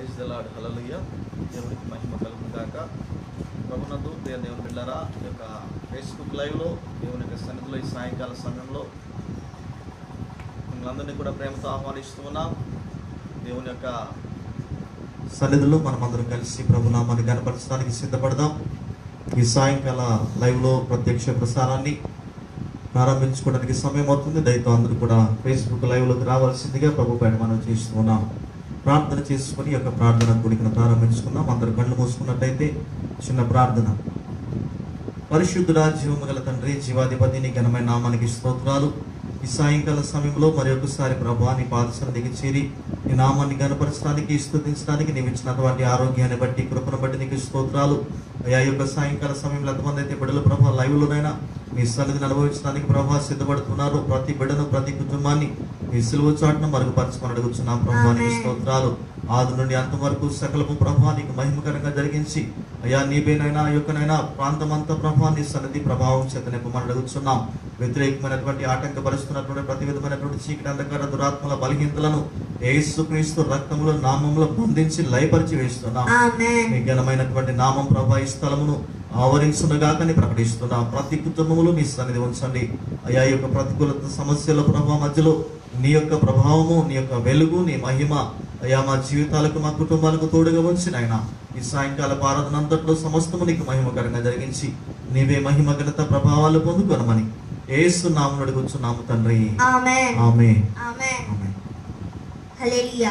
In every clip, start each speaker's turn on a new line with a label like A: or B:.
A: Praise the Lord హలలుయ దేవునికి మహిమ కలుగు గాక ప్రభునందు దేవ దేవుని బిడ్డారా ఈ యొక్క ఫేస్బుక్ లైవ్లో దేవుని యొక్క సన్నిధిలో ఈ సాయంకాల సమయంలో మిమ్మల్ని అందరినీ కూడా ప్రేమతో ఆహ్వానిస్తూ ఉన్నాం దేవుని యొక్క సన్నిధిలో మనం అందరం కలిసి ప్రభునామాన్ని కనపరచడానికి సిద్ధపడదాం ఈ సాయంకాల లైవ్లో ప్రత్యక్ష ప్రసారాన్ని ప్రారంభించుకోవడానికి సమయం అవుతుంది దయతో అందరూ కూడా ఫేస్బుక్ లైవ్లోకి రావాల్సిందిగా ప్రభు పైన మనం చేస్తూ ఉన్నాం ప్రార్థన చేసుకుని ఈ యొక్క ప్రార్థన కూడికను ప్రారంభించుకుందాం అందరూ కళ్ళు మూసుకున్నట్టయితే చిన్న ప్రార్థన పరిశుద్ధుడా జీవము గల తండ్రి జీవాధిపతి నీ ఘనమైన నామానికి స్తోత్రాలు ఈ సాయంకాల సమయంలో మరి ఒకసారి ప్రభా నీ పాదసన్నిధికి చేరి నీ నామాన్ని గనపరచడానికి స్తుతించడానికి నీవు ఇచ్చినటువంటి ఆరోగ్యాన్ని బట్టి కృపను బట్టి నీకు స్తోత్రాలు అయ్యా ఈ యొక్క సాయంకాల సమయంలో ఎంతమంది అయితే బిడ్డలు ప్రభా లైవ్లోనైనా మీ సన్నిధిని అనుభవించడానికి ప్రభా సిద్ధపడుతున్నారు ప్రతి బిడ్డను ప్రతి కుటుంబాన్ని మీ సిలువ చాటును మరుగుపరచుకొని అడుగుతున్నాం ప్రభా నీకు
B: ఆమేన్.
A: స్తోత్రాలు ఆది నుండి అంత వరకు సకలము ప్రభా నీకు మహిమకరంగా జరిగించి అయ్యా నీవేనైనా ఆ యొక్కనైనా ప్రాంతమంతా ప్రభా నీ సన్నిధి ప్రభావం చేత నింపమని అడుగుతున్నాం వ్యతిరేకమైనటువంటి ఆటంకపరుస్తున్నటువంటి ప్రతి విధమైనటువంటి చీకటి అంధకార దురాత్మల బలహీనతలను యేసుక్రీస్తు రక్తములో నామంలో బంధించి లయపరిచి వేస్తున్నాం
B: ఆమేన్
A: మీ ఘనమైనటువంటి నామం ప్రభా ఈ స్థలమును ఆవరించునుగాకని ప్రకటిస్తున్నా ప్రతి కుటుంబములు నీ సన్నిధి ఉంచండి అయా ఈ యొక్క ప్రతికూలత సమస్యల ప్రభావ మధ్యలో నీ యొక్క ప్రభావము నీ యొక్క వెలుగు నీ మహిమ అయా మా జీవితాలకు మా కుటుంబాలకు తోడుగా ఉంచి నాయన ఈ సాయంకాల ఆరాధన అంతట్లో సమస్తము నీకు మహిమకరంగా జరిగించి నీవే మహిమ ఘనత ప్రభావాలు పొందుకొనమని ఏసు నామను అడుగుచున్నాము తండ్రి
B: ఆమేన్
A: ఆమె
B: ఆమేన్
A: ఆమె
B: హల్లెలూయా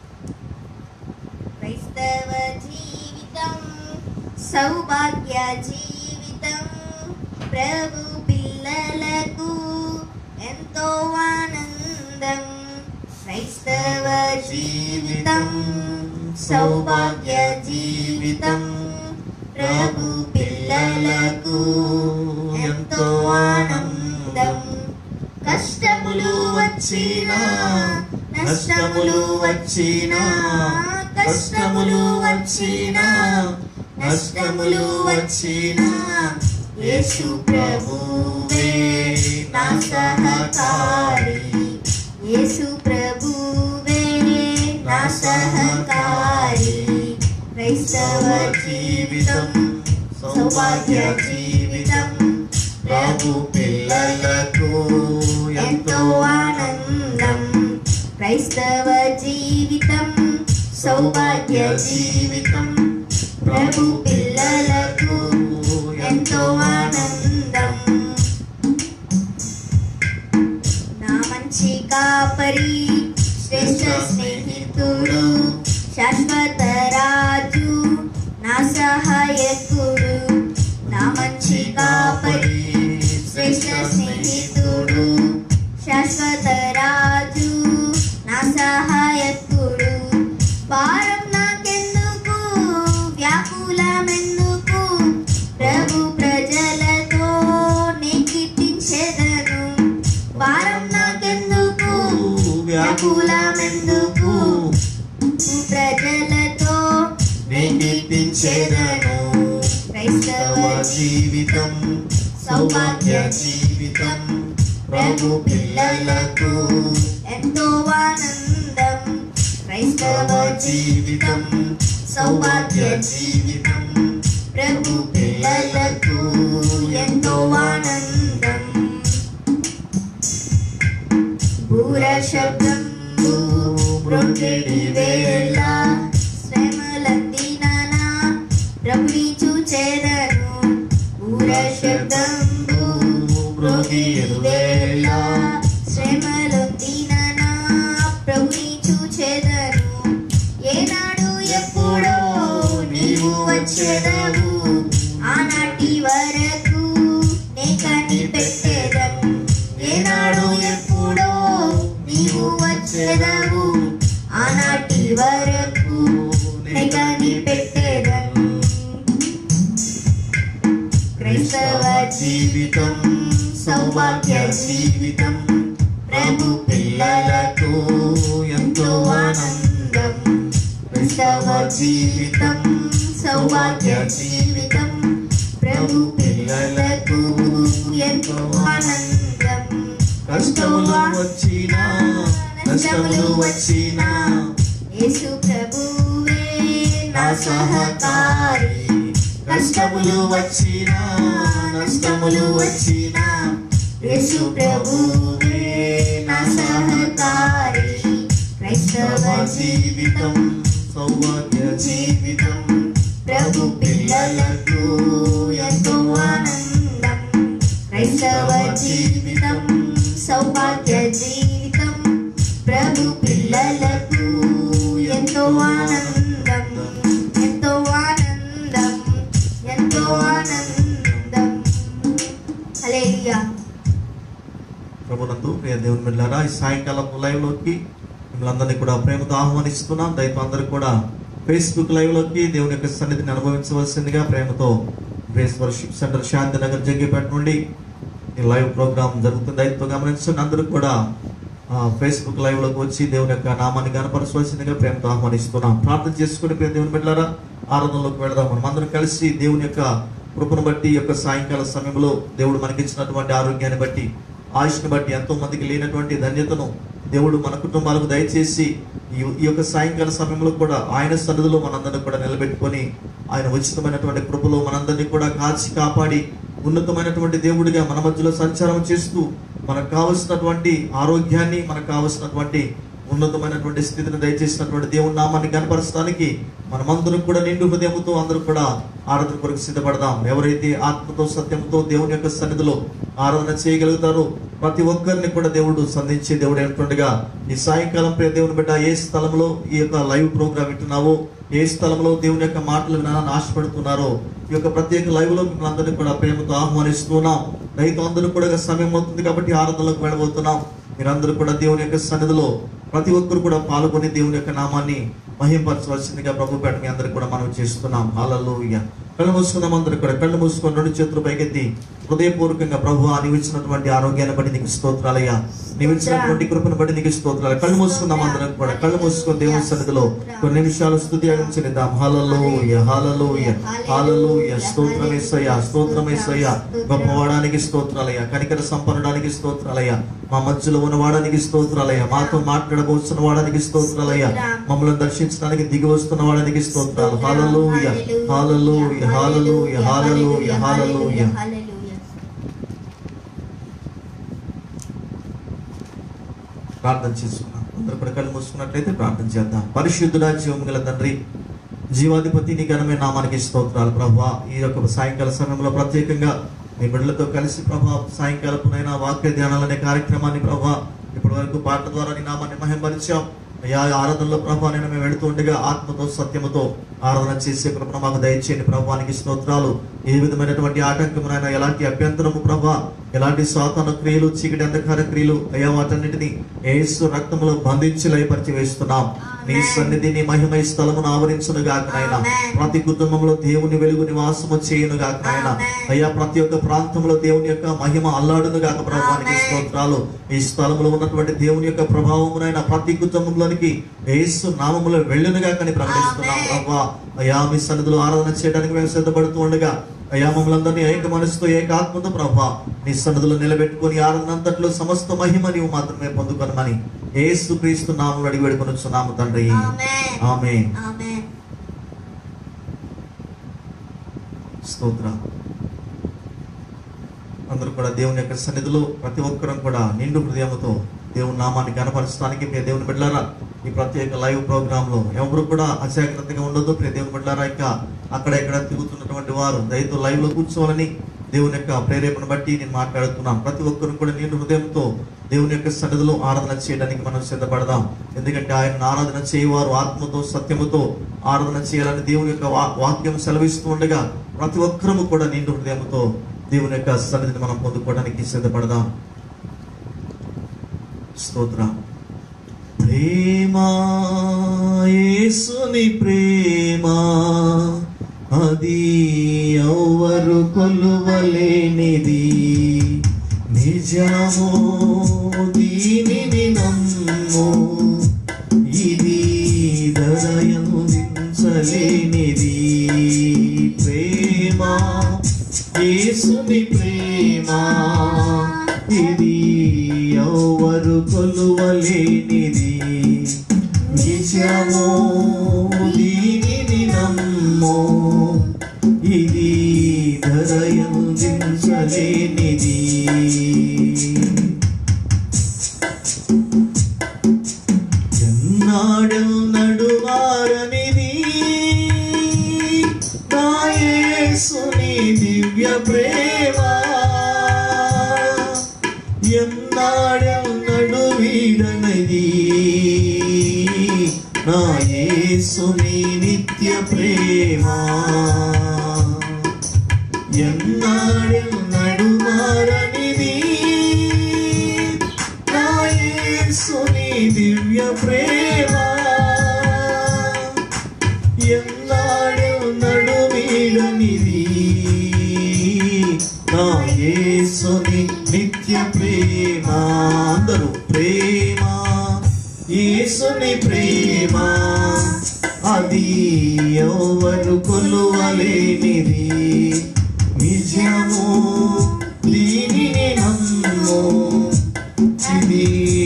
B: క్రైస్తవ జీవితం సౌభాగ్య జీవితం ప్రభు పిల్లలకు ఎంతో ఆనందం క్రైస్తవ జీవితం సౌభాగ్య జీవితం ప్రభు పిల్లలకు ఎంతో ఆనందం కష్టములు వచ్చినా నష్టములు వచ్చినా కష్టములు వచ్చినా నష్టములు వచ్చినా యేసు ప్రభువే నా సహకారి యేసు ప్రభువే నా సహకారి క్రైస్తవ జీవితం సౌభాగ్య జీవితం
A: ప్రభు పిల్లలకు
B: ఎంతో ఆనందం క్రైస్తవ జీవితం సౌభాగ్య జీవితం ప్రభు పిల్లలకు ఎంతో ఆనందం నా మంచి కాపరి శ్రేష్ఠ స్నేహితుడు శాశ్వత రాజు నా సహాయకుడు నా మంచి కాపరి శ్రేష్ఠ స్నేహితుడు శాశ్వత రాజు నా సహాయకుడు భారం నాకెందుకు వ్యాకులమెందుకు ప్రభు ప్రజలతో నే కీర్తించెదను భారం నాకెందుకు వ్యాకులమెందుకు ప్రజలతో నే కీర్తించెదను క్రైస్తవ
A: జీవితం సౌభాగ్య జీవితం ప్రభు పిల్లలకు
B: ఎంతో ఆనందం క్రైస్తవ జీవితం సౌభాగ్య జీవితం ప్రభు పిల్లలకు ఎంతో ఆనందం బూర శబ్దం బ్రొంకెడి వేళ శ్రమలందిననా ప్రభుని చూచెదను బూర శబ్దం బ్రొంకెడి వేళ శ్రమలందిననా ప్రభుని చూచెదను ఏనాడు ఎప్పుడో నీవు వచ్చేదవు ఆనాటి వరకు నే కనిపెట్టేదను ఏనాడు ఎప్పుడో నీవు వచ్చేదవు ఆనాటి వరకు నే కనిపెట్టేదను క్రైస్తవ జీవితం సౌభాగ్య జీవితం ప్రభు పిల్లలకు ఎంతో ఆనందం క్రైస్తవ జీవితం సౌభాగ్య జీవితం ప్రభు పిల్లలకు ఎంతో ఆనందం
A: కష్టములు వచ్చినా నష్టములు వచ్చినా
B: యేసు ప్రభువే సహకారి కష్టములు వచ్చినా నష్టములు వచ్చినా యేసు ప్రభువే నా సహకారి క్రైస్తవ జీవితం
A: సౌభాగ్య
B: జీవితం ప్రభు పిల్లలకు ఎంతో ఆనందం క్రైస్తవ జీవితం సౌభాగ్య జీవితం ప్రభు పిల్లలకు ఎంతో ఆనందం ఎంతో ఆనందం ఎంతో ఆనందం హల్లెలూయా
A: ప్రభునందు ప్రియ దేవుని బిడ్డారా ఈ సాయంకాలం లైవ్ లోకి మిమ్మల్ని అందరినీ కూడా ప్రేమతో ఆహ్వానిస్తున్నాం దయతో అందరూ కూడా ఫేస్బుక్ లైవ్ లోకి దేవుని యొక్క సన్నిధిని అనుభవించవలసిందిగా ప్రేమతో grace worship centre Shantinagar Jaggipeta నుండి ఈ లైవ్ ప్రోగ్రామ్ జరుగుతుంది దయతో గమనించండి అందరూ కూడా ఆ, ఫేస్బుక్ లైవ్ లోకి వచ్చి దేవుని యొక్క నామాన్ని కనపరచవలసిందిగా ప్రేమతో ఆహ్వానిస్తున్నాం ప్రార్థన చేసుకుని ప్రియ దేవుని బిడ్డారా ఆరాధనలోకి వెళదాం మనం అందరం కలిసి దేవుని యొక్క కృపను బట్టి ఈ యొక్క సాయంకాల సమయంలో దేవుడు మనకిచ్చినటువంటి ఆరోగ్యాన్ని బట్టి ఆయుష్ని బట్టి ఎంతో మందికి లేనటువంటి ధన్యతను దేవుడు మన కుటుంబాలకు దయచేసి ఈ ఈ యొక్క సాయంకాల సమయంలో కూడా ఆయన సన్నిధిలో మనందరిని కూడా నిలబెట్టుకొని ఆయన ఉచితమైనటువంటి కృపలో మనందరినీ కూడా కాచి కాపాడి ఉన్నతమైనటువంటి దేవుడిగా మన మధ్యలో సంచారం చేస్తూ మనకు కావలసినటువంటి ఆరోగ్యాన్ని మనకు కావలసినటువంటి ఉన్నతమైనటువంటి స్థితిని దయచేసినటువంటి దేవుని నామాన్ని కనపరచడానికి మనమందరం కూడా నిండు హృదయంతో అందరూ కూడా ఆరాధన కొరకు సిద్ధపడదాం ఎవరైతే ఆత్మతో సత్యంతో దేవుని యొక్క సన్నిధిలో ఆరాధన చేయగలుగుతారో ప్రతి ఒక్కరిని కూడా దేవుడు సంధించే దేవుడు ఏంటుండగా ఈ సాయంకాలం ప్రియ దేవుని బిడ్డ ఏ స్థలంలో ఈ యొక్క లైవ్ ప్రోగ్రామ్ వింటున్నావో ఏ స్థలంలో దేవుని యొక్క మాటలు వినాలని ఆశపడుతున్నారో ఈ యొక్క ప్రత్యేక లైవ్ లో మిమ్మల్ని అందరినీ కూడా ప్రేమతో ఆహ్వానిస్తున్నాం రైతు అందరూ కూడా సమయం అవుతుంది కాబట్టి ఆరాధనలోకి వెళ్ళబోతున్నాం మీరందరూ కూడా దేవుని యొక్క సన్నిధిలో ప్రతి ఒక్కరు కూడా పాల్గొని దేవుని యొక్క నామాన్ని మహింపరచవలసిందిగా ప్రభు పేట మీ అందరికి కూడా మనం చేస్తున్నాం హాలలోయ కళ్ళు మూసుకుందాం అందరూ కూడా కళ్ళు మూసుకొని రెండు చేతులు పైకెత్తి హృదయపూర్వకంగా ప్రభు నీవు ఇచ్చినటువంటి ఆరోగ్యాన్ని బట్టి నీకు స్తోత్రాలయ్యా నీవు ఇచ్చినటువంటి కృపను బట్టి నీకు స్తోత్రాలు కళ్ళు మూసుకుందాం అందరం కూడా కళ్ళు మూసుకొని దేవుని సన్నిధిలో కొన్ని నిమిషాలు స్థుతి చెల్లిద్దాం హాలలోయ హాలలోయ హాలలోయ స్తోత్రమేసయ్య స్తోత్రమేసయ్య గొప్పవాడానికి స్తోత్రాలయ్యా కనికర సంపన్నడానికి స్తోత్రాలయ్యా మా మధ్యలో ఉన్నవాడానికి స్తోత్రాలయ్యా మాతో మాట్లాడబోతున్న వాడానికి స్తోత్రాలయ్యా మమ్మల్ని దర్శించడానికి దిగి వస్తున్న వాడానికి స్తోత్రాలు హాలలోయ హాలలోయ హాలలోయ హాలలోయ హాలలోయ
B: హల్లెలూయా
A: ప్రార్థన చేసుకున్నాం అందరూ కూడా కళ్ళు మూసుకున్నట్లయితే ప్రార్థన చేద్దాం పరిశుద్ధుడా జీవం గల తండ్రి జీవాధిపతి నీ ఘనమైన నామానికి స్తోత్రాలు ప్రభా ఈ యొక్క సాయంకాల సమయంలో ప్రత్యేకంగా మీ బిడ్డలతో కలిసి ప్రభా సాయంకాలపునైనా వాక్య ధ్యానాలనే కార్యక్రమాన్ని ప్రభా ఇప్పటి వరకు పాటల ద్వారా నీ నామాన్ని మహింపరిచాం అయ్యా ఈ ఆరాధనలో ప్రభా నేను మేము వెళుతూ ఉండగా ఆత్మతో సత్యముతో ఆరాధన చేసే కృపణ మాకు దయచేయండి ప్రభానికి స్తోత్రాలు ఏ విధమైనటువంటి ఆటంకమునైనా ఎలాంటి అభ్యంతరము ప్రభా ఎలాంటి సాతాన క్రియలు చీకటి అంధకార క్రియలు అయ్యా వాటన్నిటిని ఏసు రక్తములో బంధించి లయపరిచి వేస్తున్నాం నీ సన్నిధి నీ మహిమై స్థలమును ఆవరించును గాక నాయన ప్రతి కుటుంబంలో దేవుని వెలుగు నివాసము చేయును గాక నాయన అయ్యా ప్రతి ఒక్క ప్రాంతంలో దేవుని యొక్క మహిమ అల్లాడును గాక ప్రభానికి స్తోత్రాలు ఈ స్థలంలో ఉన్నటువంటి దేవుని యొక్క ప్రభావమునైనా ప్రతి కుటుంబంలోనికి ఏసు నామములో వెళ్ళును గాక అని ప్రకటిస్తున్నాం ప్రభా అయ్యా మీ సన్నిధిలో ఆరాధన చేయడానికి మేము సిద్ధపడుతూ ఉండగా అయ్యా మమ్మల్ని అందరినీ ఏక మనసుతో ఏక ఆత్మతో ప్రభా నీ సన్నిధిలో నిలబెట్టుకుని ఆరాధన అంతట్లో సమస్త మహిమ నీవు మాత్రమే పొందుకొనమని ఏసు క్రీస్తు నామములు అడిగి వేడుకొనొచ్చున్నాము తండ్రి
B: ఆమేన్
A: ఆమె
B: ఆమేన్
A: స్తోత్ర అందరూ కూడా దేవుని యొక్క సన్నిధిలో ప్రతి ఒక్కరం కూడా నిండు హృదయంతో దేవుని నామాన్ని కనపరచడానికి ప్రియ దేవుని బిడ్డారా ఈ ప్రత్యేక లైవ్ ప్రోగ్రామ్ లో ఎవరు కూడా అజాగ్రత్తగా ఉండొద్దు ప్రియ దేవుని బిడ్డారా ఇంకా అక్కడ ఇక్కడ తిరుగుతున్నటువంటి వారు దయతో లైవ్ లో కూర్చోవాలని దేవుని యొక్క ప్రేరేపణ బట్టి నేను మాట్లాడుతున్నాను ప్రతి ఒక్కరు కూడా నిండు హృదయంతో దేవుని యొక్క సన్నిధిలో ఆరాధన చేయడానికి మనం సిద్ధపడదాం ఎందుకంటే ఆయన ఆరాధన చేయవారు ఆత్మతో సత్యముతో ఆరాధన చేయాలని దేవుని యొక్క వా- వాక్యం సెలవిస్తూ ఉండగా ప్రతి ఒక్కరము కూడా నిండు హృదయంతో దేవుని యొక్క సన్నిధిని మనం పొందుకోవడానికి సిద్ధపడదాం స్తోత్రం ప్రేమ యేసుని ప్రేమ అది ఎవరు కొలువలేనిది నిజము దీనిని నమ్ము ఇది దయనుదించలేనిది ప్రేమ యేసుని ప్రేమ ఇది ఎవరు కొలువలేనిది నిజము దీనిని నమ్ము దివ్య ప్రేమ ఎన్నాడెన్నడు వీడనది నా యేసుని నిత్య ప్రేమ ఎన్నాడెన్నడు మారనిది నా యేసుని దివ్య ప్రేమ ఎన్నాడెన్నడు వీడనిది నా యేసుని నిత్య ప్రేమ అందరూ ప్రేమ యేసుని ప్రేమ అది ఎవరు కొలువలేనిది నిజము దీనిని నమ్ము ఇది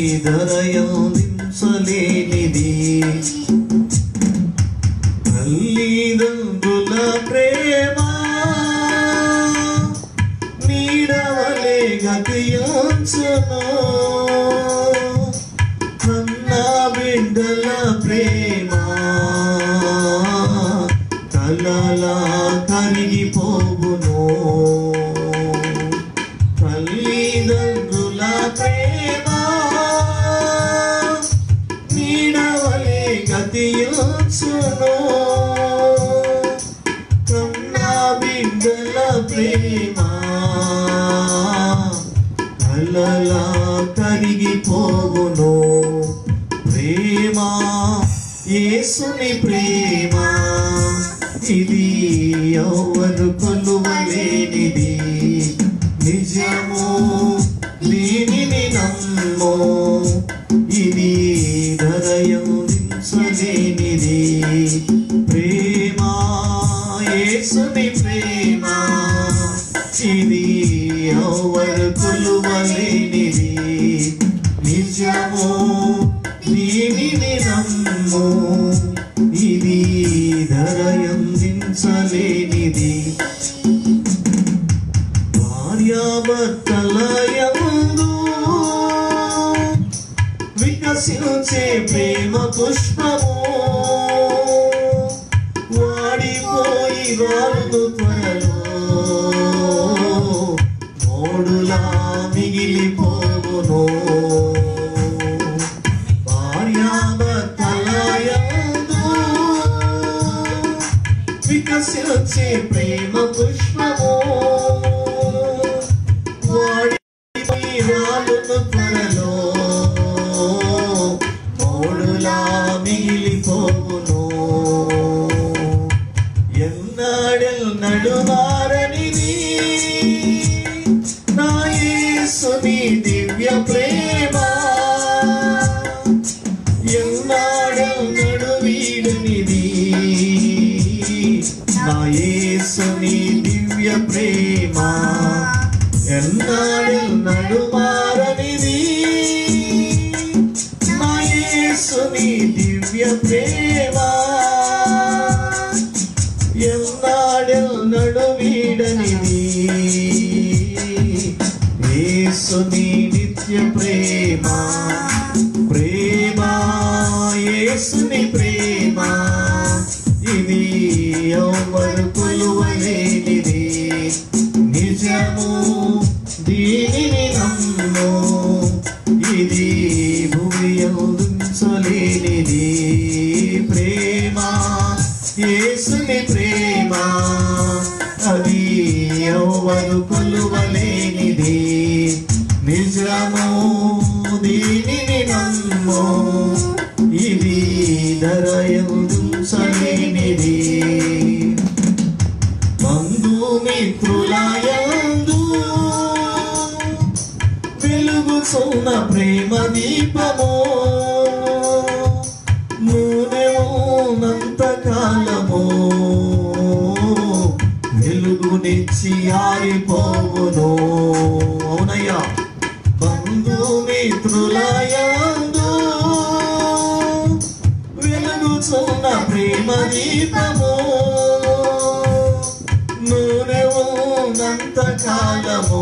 A: దరయందించలేనిది తల్లిదండ్రుల ప్రేమ నీడవలే గతియంచును కన్న బిడ్డల ప్రేమ కలలా కరిగిపోవును తల్లిదండ్రుల ప్రేమ నీడవలే గతియుచును కన్నా బిడ్డల ప్రేమ కలలా కరిగిపోవును ప్రేమ యేసుని ప్రేమ ఇది ఎవరు కొలువలేనిది నిజము దీనిని నమ్ము ఇది ధరయందించలేనిది ప్రేమ యేసుని ప్రేమ ఇది ఎవరు కొలువలేనిది నిజము దీనిని నమ్ము ఇది ధరయందించలేనిది భార్యాభర్తలయందు వికసించే ప్రేమ పుష్పము వాడిపోయి వారును త్వరలో మోడులా మిగిలిపోవును భార్యాభర్తలయందు వికసించే ప్రేమ పుష్పము వాడిపోయి రాలును త్వరలో మోడులా మిగిలిపోవును ఎన్నాడెల్ నడుమారనిది నా యేసుని దివ్య ప్రేమ ఎన్నాడెల్ నడువీడనిది నా యేసుని దివ్య ప్రేమ ఎన్నాడెల్ నడుమారనిది నా యేసుని దివ్య ప్రేమ ఎన్నాడెల్ నడువీడనిది యేసుని నిత్య ప్రేమ ప్రేమ యేసుని ప్రేమ ఇది ఎవరు కొలువలేనిది నిజము దీనిని నమ్ము ఇది భూమి ఉంచలేనిది ప్రేమ యేసుని ప్రేమ అది ఎవరు కొలువలేనిది నిజము దీనిని నమ్ము ఇది ధరయందుంచలేనిది బంధుమిత్రులయందు వెలుగుచున్న ప్రేమ దీపము నూనె ఉన్నంత కాలము వెలుగునిచ్చి ఆరిపోవును అవునయ్యా బంధుమిత్రులయందు వెలుగుచున్న ప్రేమ దీపము నూనె ఉన్నంత కాలము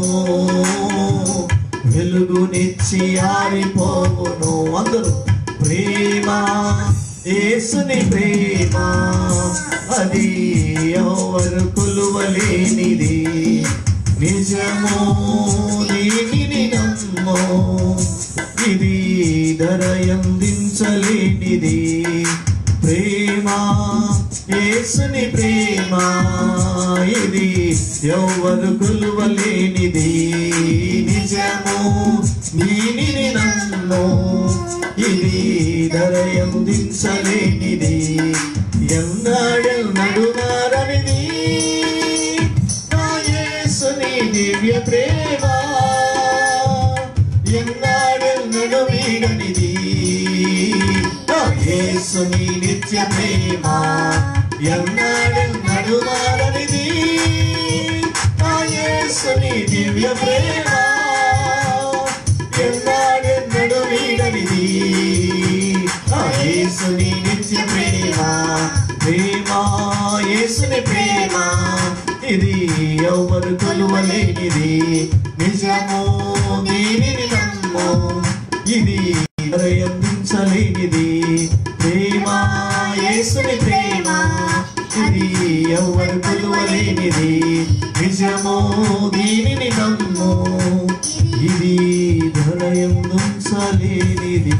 A: వెలుగునిచ్చి ఆరిపోవును అందరూ ప్రేమ యేసుని ప్రేమ అది ఎవరు కొలువలేనిది నిజము దీనిని నమ్మో ఇది ధర ఎందించలేనిది ప్రేమ యేసుని ప్రేమ ఇది ఎవరు కొలువలేనిది నిజము దీనిని నమ్మో ఇది ధర ఎందించలేనిది ఎన్నాడెన్నడు నారనిది నా యేసుని దివ్య ప్రేమ ఎన్నాడెన్నడు వీడనిది నా యేసుని నిత్య ప్రేమ ఎన్నాడెన్నడు మారనిది నా యేసుని దివ్య ప్రేమ ఎన్నాడెన్నడు వీడనిది నా యేసుని నిత్య ప్రేమ ప్రేమ యేసుని ప్రేమ ఇది ఎవరు కొలువలేనిది నిజము దీనిని నమ్ము ఇది అందించలేనిది ప్రేమ యేసుని ప్రేమ ఇది ఎవరు కొలువలేనిది నిజము దీనిని నమ్ము ఇది ధరయందించలేనిది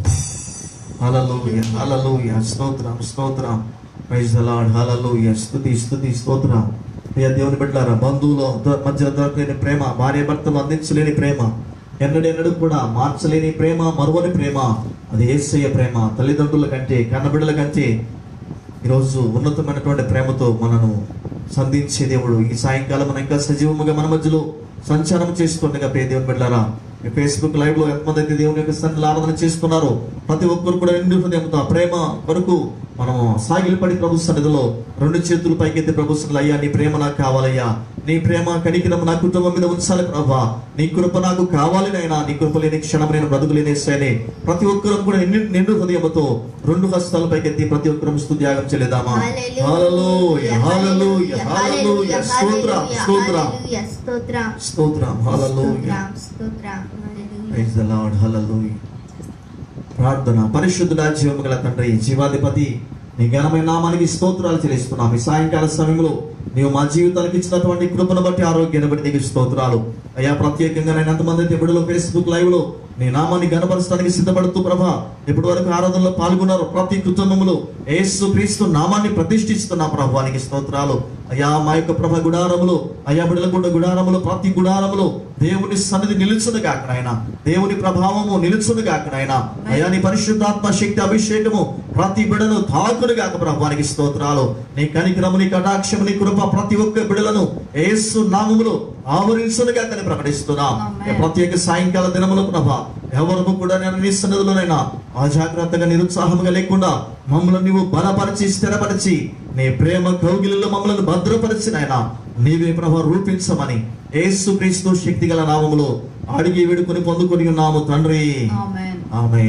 A: హల్లెలూయా హల్లెలూయా స్తోత్రం స్తోత్రం ప్రైజ్ ద లార్డ్ హల్లెలూయా స్తుతి స్తుతి స్తోత్రం ప్రియ దేవుని బిడ్డలారా బంధువుల ద- మధ్య దొరకలేని ప్రేమ భార్య భర్తలు అందించలేని ప్రేమ ఎన్నడెన్నడూ కూడా మార్చలేని ప్రేమ మరువని ప్రేమ అది ఏసయ్య ప్రేమ తల్లిదండ్రుల కంటే కన్నబిడ్డల కంటే ఈరోజు ఉన్నతమైనటువంటి ప్రేమతో మనను సంధించే దేవుడు ఈ సాయంకాలం మనం ఇంకా సజీవముగా మన మధ్యలో సంచారం చేస్తుండగా ప్రియ దేవుని బిడ్డారా ఈ ఫేస్బుక్ లైవ్ లో ఎంతమంది అయితే దేవుని యొక్క సన్నిధిలో ఆరాధన చేస్తున్నారో ప్రతి ఒక్కరు కూడా నిండు హృదయంతో ఆ ప్రేమ కొరకు మనము సాగిలపడి ప్రభు సన్నిధిలో రెండు చేతులు పైకెత్తి ప్రభు సన్నిధిలో అయ్యా నీ ప్రేమ నాకు కావాలయ్యా నీ ప్రేమ కనికిరం నా కుటుంబం మీద ఉంచాలి ప్రభా నీ కృప నాకు కావాలి నైనా నీ కృప లేని క్షణం నేను బ్రతుకులేనేసానే ప్రతి ఒక్కరం కూడా నిండు నిండు హృదయంతో రెండు హస్తాల పైకెత్తి ప్రతి ఒక్కరం స్తుత్యాగం చెల్లిదామా హల్లెలూయా హల్లెలూయా హల్లెలూయా స్తోత్రం స్తోత్రం
B: స్తోత్రం
A: స్తోత్రం హల్లెలూయా
B: స్తోత్రం స్తోత్రం hallelujah
A: praise the Lord hallelujah ప్రార్థన పరిశుద్ధుడా జీవము గల తండ్రి జీవాధిపతి నీ ఘనమైన నామానికి స్తోత్రాలు చెల్లిస్తున్నాం ఈ సాయంకాల సమయంలో నీవు మా జీవితానికి ఇచ్చినటువంటి కృపను బట్టి ఆరోగ్యాన్ని బట్టి నీకు స్తోత్రాలు అయ్యా ప్రత్యేకంగా నేను ఎంతమంది అయితే బిడ్డలు ఫేస్బుక్ లైవ్ లో నీ నామాన్ని గనపరచడానికి సిద్ధపడుతూ ప్రభా ఇప్పటి వరకు ఆరాధనలో పాల్గొన్నారు ప్రతి కుటుంబంలో యేసు క్రీస్తు నామాన్ని ప్రతిష్ఠిస్తున్నా ప్రభానికి స్తోత్రాలు అయ్యా మా యొక్క ప్రభ గుడారములు అయ్యా బిడలగుండ గుడారములు ప్రతి గుడారములు దేవుని సన్నిధి నిలుచును కాక నాయన దేవుని ప్రభావము నిలుచును కాక నాయన అయ్యా నీ పరిశుద్ధాత్మ శక్తి అభిషేకము ప్రతి బిడను తాకును కాక ప్రభానికి స్తోత్రాలు నీ కనికరము నీ కటాక్షము నీ కృప ప్రతి ఒక్క బిడలను యేసు నామములో ఆవరించును కాక అని ప్రకటిస్తున్నాం
B: ఆమేన్.
A: ఈ ప్రత్యేక సాయంకాల దినములో ప్రభా ఎవరు కూడా నేను నీ సన్నిధిలోనైనా అజాగ్రత్తగా నిరుత్సాహముగా లేకుండా మమ్మల్ని నీవు బలపరిచి స్థిరపరిచి నీ ప్రేమ కౌగిలిలో మమ్మల్ని భద్రపరిచి నాయన నీవే ప్రభా రూపించమని యేసు క్రీస్తు శక్తి గల నామములో అడిగి వేడుకొని పొందుకొని ఉన్నాము తండ్రి
C: ఆమేన్
A: ఆమె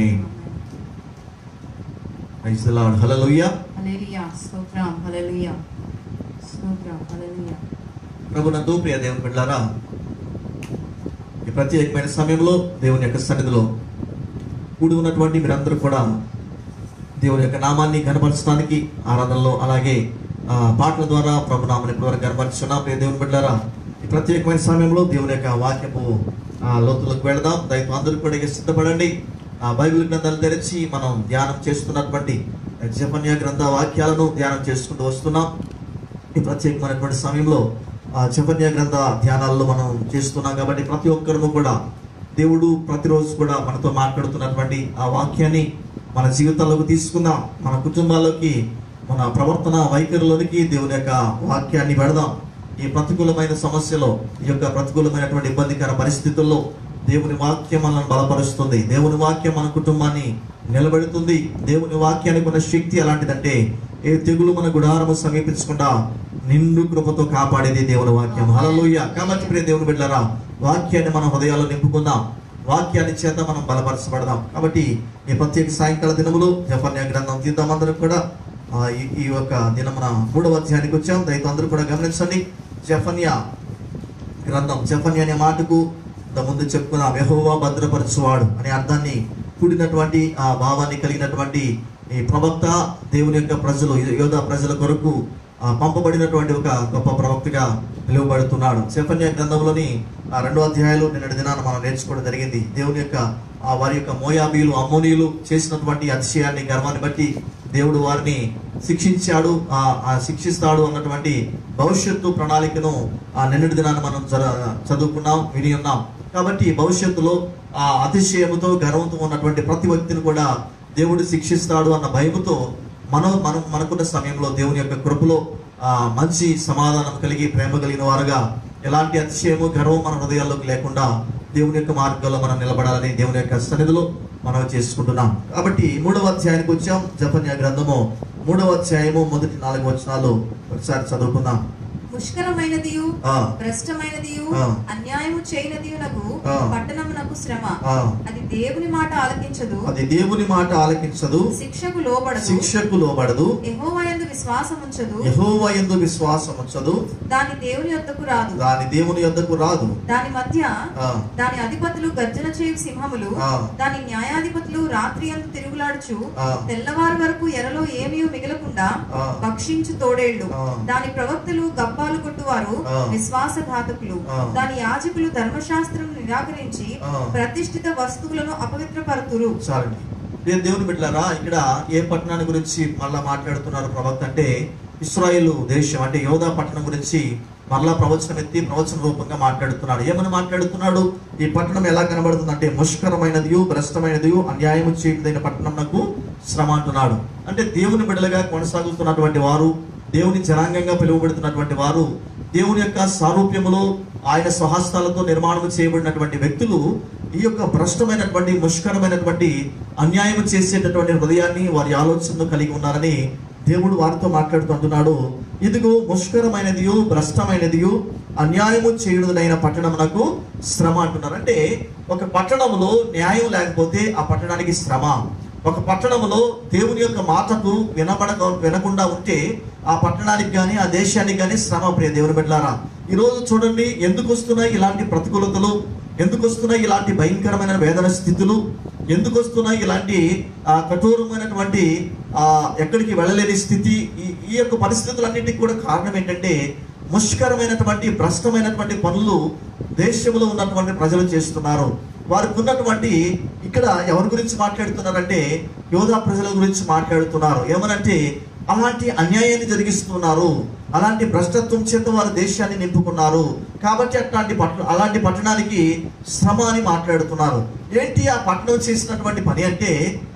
A: హల్లెలూయా
C: హల్లెలూయా స్తోత్రం హల్లెలూయా స్తోత్రం హల్లెలూయా
A: ప్రభునందు ప్రియ దేవుని బిడ్డలారా ఈ ప్రత్యేకమైన సమయంలో దేవుని యొక్క సన్నిధిలో కూడి ఉన్నటువంటి మీరందరూ కూడా దేవుని యొక్క నామాన్ని కనపరచడానికి ఆరాధనలో అలాగే ఆ, పాటల ద్వారా ప్రభు నామని ఇప్పటివరకు కనపరుచున్నాం ప్రియ దేవుని బిడ్డలారా ఈ ప్రత్యేకమైన సమయంలో దేవుని యొక్క వాక్యపు ఆ, లోతులకు వెళదాం దయతో అందరూ కూడా ఇక సిద్ధపడండి ఆ బైబిల్ గ్రంథాలు తెరిచి మనం ధ్యానం చేస్తున్నటువంటి జపన్య గ్రంథ వాక్యాలను ధ్యానం చేసుకుంటూ వస్తున్నాం ఈ ప్రత్యేకమైనటువంటి సమయంలో ఆ చపన్య గ్రంథ ధ్యానాల్లో మనం చేస్తున్నాం కాబట్టి ప్రతి ఒక్కరము కూడా దేవుడు ప్రతిరోజు కూడా మనతో మాట్లాడుతున్నటువంటి ఆ వాక్యాన్ని మన జీవితాల్లోకి తీసుకుందాం మన కుటుంబాల్లోకి మన ప్రవర్తన వైఖరిలోనికి దేవుని యొక్క వాక్యాన్ని పెడదాం ఈ ప్రతికూలమైన సమస్యలో ఈ యొక్క ప్రతికూలమైనటువంటి ఇబ్బందికర పరిస్థితుల్లో దేవుని వాక్యం మనల్ని బలపరుస్తుంది దేవుని వాక్యం మన కుటుంబాన్ని నిలబెడుతుంది దేవుని వాక్యానికి ఉన్న శక్తి ఎలాంటిదంటే ఏ తెగులు మన గుడారము సమీపించకుండా నిండు కృపతో కాపాడేది దేవుని వాక్యం హల్లెలూయా కాబట్టి ప్రియ దేవుని బిడ్డలారా వాక్యాన్ని మన హృదయాల్లో నింపుకుందాం వాక్యాన్ని చేత మనం బలపరచబడదాం కాబట్టి ఈ ప్రత్యేక సాయంకాల దినములు జపన్య గ్రంథం తీద్దాం అందరం కూడా ఆ, ఈ- ఈ యొక్క దినమున మూడవ అధ్యాయానికి వచ్చాం దయతో అందరూ కూడా గమనించండి జఫన్యా గ్రంథం జఫన్య అనే మాటకు ఇంత ముందు చెప్పుకున్నాం యెహోవా భద్రపరచువాడు అనే అర్థాన్ని కూడినటువంటి ఆ భావాన్ని కలిగినటువంటి ఈ ప్రవక్త దేవుని యొక్క ప్రజలు యోధా ప్రజల కొరకు ఆ, పంపబడినటువంటి ఒక గొప్ప ప్రవక్తగా పిలువబడుతున్నాడు సెఫన్య గ్రంథంలోని ఆ రెండో అధ్యాయంలో నిన్నటి దినాన మనం నేర్చుకోవడం జరిగింది దేవుని యొక్క ఆ వారి యొక్క మోయాబీలు అమ్మోనీయులు చేసినటువంటి అతిశయాన్ని గర్వాన్ని బట్టి దేవుడు వారిని శిక్షించాడు ఆ ఆ శిక్షిస్తాడు అన్నటువంటి భవిష్యత్తు ప్రణాళికను ఆ నిన్నటి దినాన్ని మనం జర- చదువుకున్నాం విని ఉన్నాం కాబట్టి భవిష్యత్తులో ఆ అతిశయముతో గర్వంతో ఉన్నటువంటి ప్రతి వ్యక్తిని కూడా దేవుడు శిక్షిస్తాడు అన్న భయముతో మనం మనం మనకున్న సమయంలో దేవుని యొక్క కృపలో ఆ మంచి సమాధానం కలిగి ప్రేమ కలిగిన వారుగా ఎలాంటి అతిశయము గర్వం మన హృదయాల్లోకి లేకుండా దేవుని యొక్క మార్గంలో మనం నిలబడాలని దేవుని యొక్క సన్నిధిలో మనం చేసుకుంటున్నాం కాబట్టి మూడవ అధ్యాయానికి వచ్చాం జపన్య గ్రంథము మూడవ అధ్యాయము మొదటి నాలుగు వచనాలు ఒకసారి చదువుకుందాం
C: ముష్కరమైనదియు
A: ఆ.
C: భ్రష్టమైనదియు
A: ఆ.
C: అన్యాయము చేయనదియునకు
A: ఆ.
C: పట్టణమునకు శ్రమ
A: ఆ,
C: అది దేవుని మాట ఆలకించదు
A: అది దేవుని మాట ఆలకించదు
C: శిక్షకు లోబడదు
A: శిక్షకు లోబడదు
C: యెహోవాయందు విశ్వాసం ఉంచదు
A: యహోవ ఎందు విశ్వాసం ఉంచదు
C: దాని దేవుని యొద్దకు రాదు
A: దాని దేవుని యొద్దకు రాదు
C: దాని మధ్య
A: ఆ,
C: దాని అధిపతులు గర్జన చేయు సింహములు
A: ఆ.
C: దాని న్యాయాధిపతులు రాత్రి అందు తిరుగులాడుచు
A: ఆ.
C: తెల్లవారు వరకు ఎరలో ఏమీ మిగలకుండా
A: ఆ.
C: భక్షించు తోడేళ్లు
A: ఆ.
C: దాని ప్రవక్తలు గబ్బాలు కొట్టువారు
A: ఆ.
C: విశ్వాసఘాతకులు
A: ఆ.
C: దాని యాజకులు ధర్మశాస్త్రం నిరాకరించి
A: ఆ.
C: ప్రతిష్ఠిత వస్తువులను అపవిత్రపరుతురు
A: చాలండి నేను దేవుని బిడ్డలారా ఇక్కడ ఏ పట్టణాన్ని గురించి మళ్ళా మాట్లాడుతున్నారు ప్రవక్త అంటే ఇస్రాయేల్ దేశం అంటే యోధా పట్టణం గురించి మరలా ప్రవచనం ఎత్తి ప్రవచన రూపంగా మాట్లాడుతున్నాడు ఏమని మాట్లాడుతున్నాడు ఈ పట్టణం ఎలా కనబడుతుంది అంటే ముష్కరమైనదియు భ్రష్టమైనదియు అన్యాయము చేయదైన పట్టణం నాకు శ్రమ అంటున్నాడు అంటే దేవుని బిడ్డలుగా కొనసాగుతున్నటువంటి వారు దేవుని జనాంగంగా పిలువబడుతున్నటువంటి వారు దేవుని యొక్క సారూప్యములో ఆయన స్వహస్తాలతో నిర్మాణం చేయబడినటువంటి వ్యక్తులు ఈ యొక్క భ్రష్టమైనటువంటి ముష్కరమైనటువంటి అన్యాయం చేసేటటువంటి హృదయాన్ని వారి ఆలోచనలు కలిగి ఉన్నారని దేవుడు వారితో మాట్లాడుతుంటున్నాడు ఇదిగో ముష్కరమైనదియు భ్రష్టమైనదియు అన్యాయము చేయుడుదైన పట్టణమునకు శ్రమ అంటున్నారు అంటే ఒక పట్టణములో న్యాయం లేకపోతే ఆ పట్టణానికి శ్రమ ఒక పట్టణంలో దేవుని యొక్క మాటకు వినబడక వినకుండా ఉంటే ఆ పట్టణానికి కానీ ఆ దేశానికి కానీ శ్రమ ప్రియ దేవుని బిడ్డలారా ఈరోజు చూడండి ఎందుకు వస్తున్నాయి ఇలాంటి ప్రతికూలతలు ఎందుకు వస్తున్నాయి ఇలాంటి భయంకరమైన వేదన స్థితులు ఎందుకు వస్తున్నాయి ఇలాంటి ఆ, కఠోరమైనటువంటి ఆ, ఎక్కడికి వెళ్ళలేని స్థితి ఈ ఈ యొక్క పరిస్థితులన్నింటికి కూడా కారణం ఏంటంటే ముష్కరమైనటువంటి భ్రష్టమైనటువంటి పనులు దేశంలో ఉన్నటువంటి ప్రజలు చేస్తున్నారు వారికి ఉన్నటువంటి ఇక్కడ ఎవరి గురించి మాట్లాడుతున్నారంటే యోధా ప్రజల గురించి మాట్లాడుతున్నారు ఏమనంటే అలాంటి అన్యాయాన్ని జరిగిస్తున్నారు అలాంటి భ్రష్టత్వం చేత వారు దేశాన్ని నింపుకున్నారు కాబట్టి అట్లాంటి పట్టణ అలాంటి పట్టణానికి శ్రమ అని మాట్లాడుతున్నారు ఏంటి ఆ పట్టణం చేసినటువంటి పని అంటే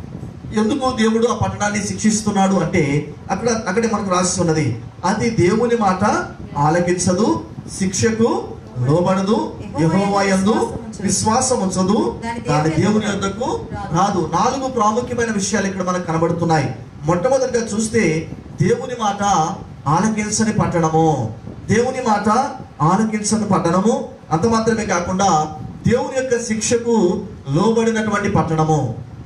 A: ఎందుకు దేవుడు ఆ పట్టణాన్ని శిక్షిస్తున్నాడు అంటే అక్కడ అక్కడే మనకు రాసి ఉన్నది అది దేవుని మాట ఆలకించదు శిక్షకు లోబడదు యెహోవా యందు విశ్వాసం ఉంచదు దాని దేవుని యొద్దకు రాదు నాలుగు ప్రాముఖ్యమైన విషయాలు ఇక్కడ మనకు కనబడుతున్నాయి మొట్టమొదటిగా చూస్తే దేవుని మాట ఆలకించని పట్టణము దేవుని మాట ఆలకించని పట్టణము అంత మాత్రమే కాకుండా దేవుని యొక్క శిక్షకు లోబడినటువంటి పట్టణము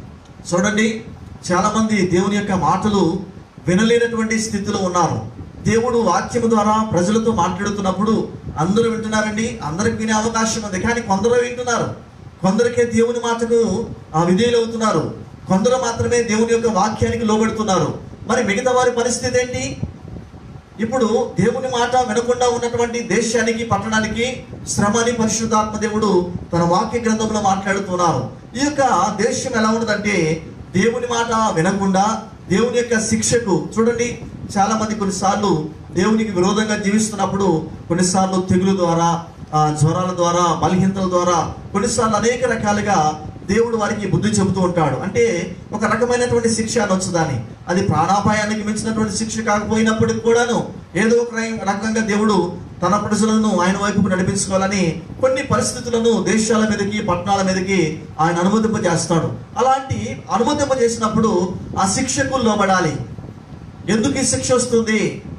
A: చూడండి చాలా మంది దేవుని యొక్క మాటలు వినలేనటువంటి స్థితిలో ఉన్నారు దేవుడు వాక్యము ద్వారా ప్రజలతో మాట్లాడుతున్నప్పుడు అందరూ వింటున్నారండి అందరికి వినే అవకాశం ఉంది కానీ కొందరు వింటున్నారు కొందరికే దేవుని మాటకు ఆ విధేయులు అవుతున్నారు కొందరు మాత్రమే దేవుని యొక్క వాక్యానికి లోబడుతున్నారు మరి మిగతా వారి పరిస్థితి ఏంటి ఇప్పుడు దేవుని మాట వినకుండా ఉన్నటువంటి దేశానికి పట్టణానికి శ్రమని పరిశుద్ధాత్మ దేవుడు తన వాక్య గ్రంథంలో మాట్లాడుతున్నారు ఈ యొక్క దేశం ఎలా ఉన్నదంటే దేవుని మాట వినకుండా దేవుని యొక్క శిక్షకు చూడండి చాలా మంది కొన్నిసార్లు దేవునికి విరోధంగా జీవిస్తున్నప్పుడు కొన్నిసార్లు తెగులు ద్వారా ఆ, జ్వరాల ద్వారా బలహీనతల ద్వారా కొన్నిసార్లు అనేక రకాలుగా దేవుడు వారికి బుద్ధి చెబుతూ ఉంటాడు అంటే ఒక రకమైనటువంటి శిక్ష అనొచ్చు దాన్ని అది ప్రాణాపాయానికి మించినటువంటి శిక్ష కాకపోయినప్పటికి కూడాను ఏదో ఒక రకం- రకంగా దేవుడు తన ప్రజలను ఆయన వైపుకు నడిపించుకోవాలని కొన్ని పరిస్థితులను దేశాల మీదకి పట్టణాల మీదకి ఆయన అనుమతింపజేస్తాడు అలాంటి అనుమతింపజేసినప్పుడు ఆ శిక్షకు లోబడాలి ఎందుకు ఈ శిక్ష వస్తుంది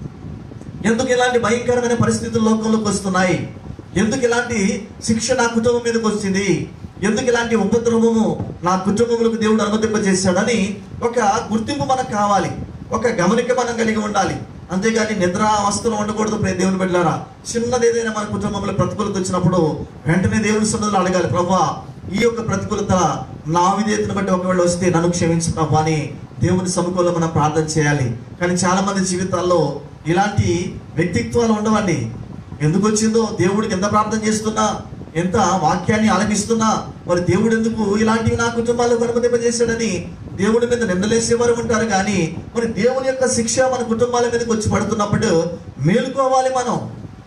A: ఎందుకు ఇలాంటి భయంకరమైన పరిస్థితులు లోకంలోకి వస్తున్నాయి ఎందుకు ఇలాంటి శిక్ష నా కుటుంబం మీదకి వచ్చింది ఎందుకు ఇలాంటి ఉపద్రవము నా కుటుంబములకు దేవుడు అనుమతింపజేశాడని ఒక గుర్తింపు మనకు కావాలి ఒక గమనిక మనం కలిగి ఉండాలి అంతేగాని నిద్ర అవస్థలు ఉండకూడదు ప్రియ దేవుని బిడ్డలారా చిన్నది ఏదైనా మన కుటుంబంలో ప్రతికూలత వచ్చినప్పుడు వెంటనే దేవుని సన్నిధిలో అడగాలి ప్రభా ఈ యొక్క ప్రతికూలత నా విధేయతను బట్టి ఒకవేళ వస్తే నన్ను క్షమించు ప్రభు అని దేవుని సముఖంలో మనం ప్రార్థన చేయాలి కానీ చాలా మంది జీవితాల్లో ఇలాంటి వ్యక్తిత్వాలు ఉండవండి ఎందుకు వచ్చిందో దేవుడికి ఎంత ప్రార్థన చేస్తున్నా ఎంత వాక్యాన్ని ఆలకిస్తున్నా మరి దేవుడు ఎందుకు ఇలాంటివి నా కుటుంబాల్లో అనుమతింపజేశాడని దేవుడి మీద నిందలేసేవారు ఉంటారు కానీ మరి దేవుని యొక్క శిక్ష మన కుటుంబాల మీదకి వచ్చి పడుతున్నప్పుడు మేలుకోవాలి మనం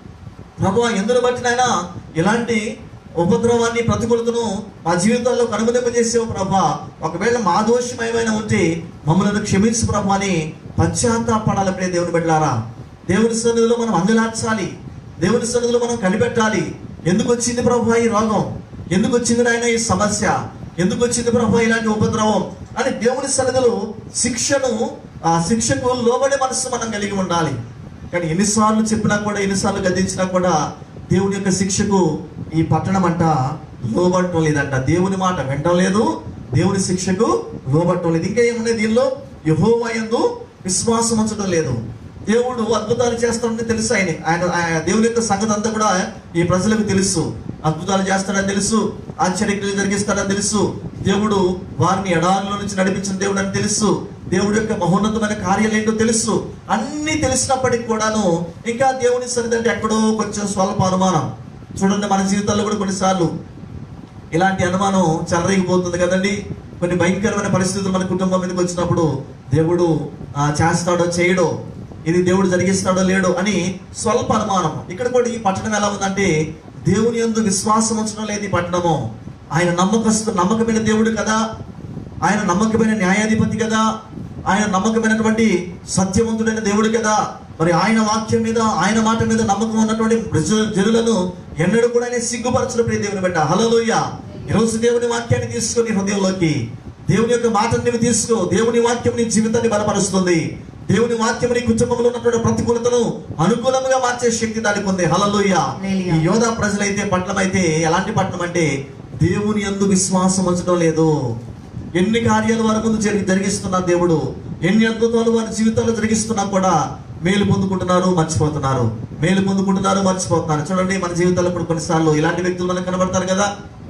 A: ప్రభు ఎందును బట్టి నాయన ఇలాంటి ఉపద్రవాన్ని ప్రతికూలతను మా జీవితాల్లో కనుమతింపజేసేవు ప్రభా ఒకవేళ మా దోషం ఏమైనా ఉంటే మమ్మల్ని క్షమించు ప్రభు అని పశ్చాత్తాపడాలి ప్రియ దేవుని బిడ్డలారా దేవుని సన్నిధిలో మనం అంగలార్చాలి దేవుని సన్నిధిలో మనం కనిపెట్టాలి ఎందుకు వచ్చింది ప్రభు ఈ రోగం ఎందుకు వచ్చింది నాయన ఈ సమస్య ఎందుకు వచ్చింది ప్రభు ఇలాంటి ఉపద్రవం అని దేవుని సన్నిధిలో శిక్షను ఆ శిక్షకు లోబడి మనసు మనం కలిగి ఉండాలి కానీ ఎన్నిసార్లు చెప్పినా కూడా ఎన్నిసార్లు గద్దించినా కూడా దేవుని యొక్క శిక్షకు ఈ పట్టణం అంట లోబడటం లేదంట దేవుని మాట వినటం లేదు దేవుని శిక్షకు లోబడటం లేదు ఇంకా ఏమున్నాయి దీనిలో యహోవా యందు విశ్వాసం ఉంచడం లేదు దేవుడు అద్భుతాలు చేస్తాడని తెలుసు ఆయన ఆయన ఆయన దేవుని యొక్క సంగతి అంతా కూడా ఈ ప్రజలకు తెలుసు అద్భుతాలు చేస్తాడని తెలుసు ఆశ్చర్యక్రియలు జరిగిస్తాడని తెలుసు దేవుడు వారిని ఎడారిలో నుంచి నడిపించిన దేవుడు అని తెలుసు దేవుడి యొక్క మహోన్నతమైన కార్యాలు ఏంటో తెలుసు అన్ని తెలిసినప్పటికి కూడాను ఇంకా దేవుని సన్నిధి అంటే ఎక్కడో కొంచెం స్వల్ప అనుమానం చూడండి మన జీవితాల్లో కూడా కొన్నిసార్లు ఇలాంటి అనుమానం చెలరేగిపోతుంది కదండి కొన్ని భయంకరమైన పరిస్థితులు మన కుటుంబం మీదకి వచ్చినప్పుడు దేవుడు ఆ, చేస్తాడో చేయడో ఇది దేవుడు జరిగిస్తాడో లేడో అని స్వల్ప అనుమానం ఇక్కడ కూడా ఈ పట్టణం ఎలా ఉందంటే దేవుని యందు విశ్వాసం ఉంచడం లేదు ఈ పట్టణము ఆయన నమ్మకస్తు నమ్మకమైన దేవుడు కదా ఆయన నమ్మకమైన న్యాయాధిపతి కదా ఆయన నమ్మకమైనటువంటి సత్యవంతుడైన దేవుడు కదా మరి ఆయన వాక్యం మీద ఆయన మాట మీద నమ్మకం ఉన్నటువంటి ప్రజ- జనులను ఎన్నడూ కూడా ఆయన సిగ్గుపరచడం ప్రియ దేవుని బిడ్డ హలోయ ఈరోజు దేవుని వాక్యాన్ని తీసుకొని హృదయంలోకి దేవుని యొక్క మాటను నీవు తీసుకో దేవుని వాక్యం నీ జీవితాన్ని బలపరుస్తుంది దేవుని వాక్యం నీ కుటుంబంలో ఉన్నటువంటి ప్రతికూలతను అనుకూలంగా మార్చే శక్తి దానికి ఉంది హలలోయ
C: హల్లెలూయా.
A: ఈ యోధా ప్రజలైతే పట్టణం అయితే ఎలాంటి పట్టణం అంటే దేవుని యందు విశ్వాసం ఉంచడం లేదు ఎన్ని కార్యాలు వారి ముందు జరిగి జరిగిస్తున్నారు దేవుడు ఎన్ని అద్భుతాలు వారి జీవితాల్లో జరిగిస్తున్నా కూడా మేలు పొందుకుంటున్నారు మర్చిపోతున్నారు మేలు పొందుకుంటున్నారు మర్చిపోతున్నారు చూడండి మన జీవితాల్లో ఇప్పుడు కొన్నిసార్లు ఇలాంటి వ్యక్తులు మనకు కనబడతారు కదా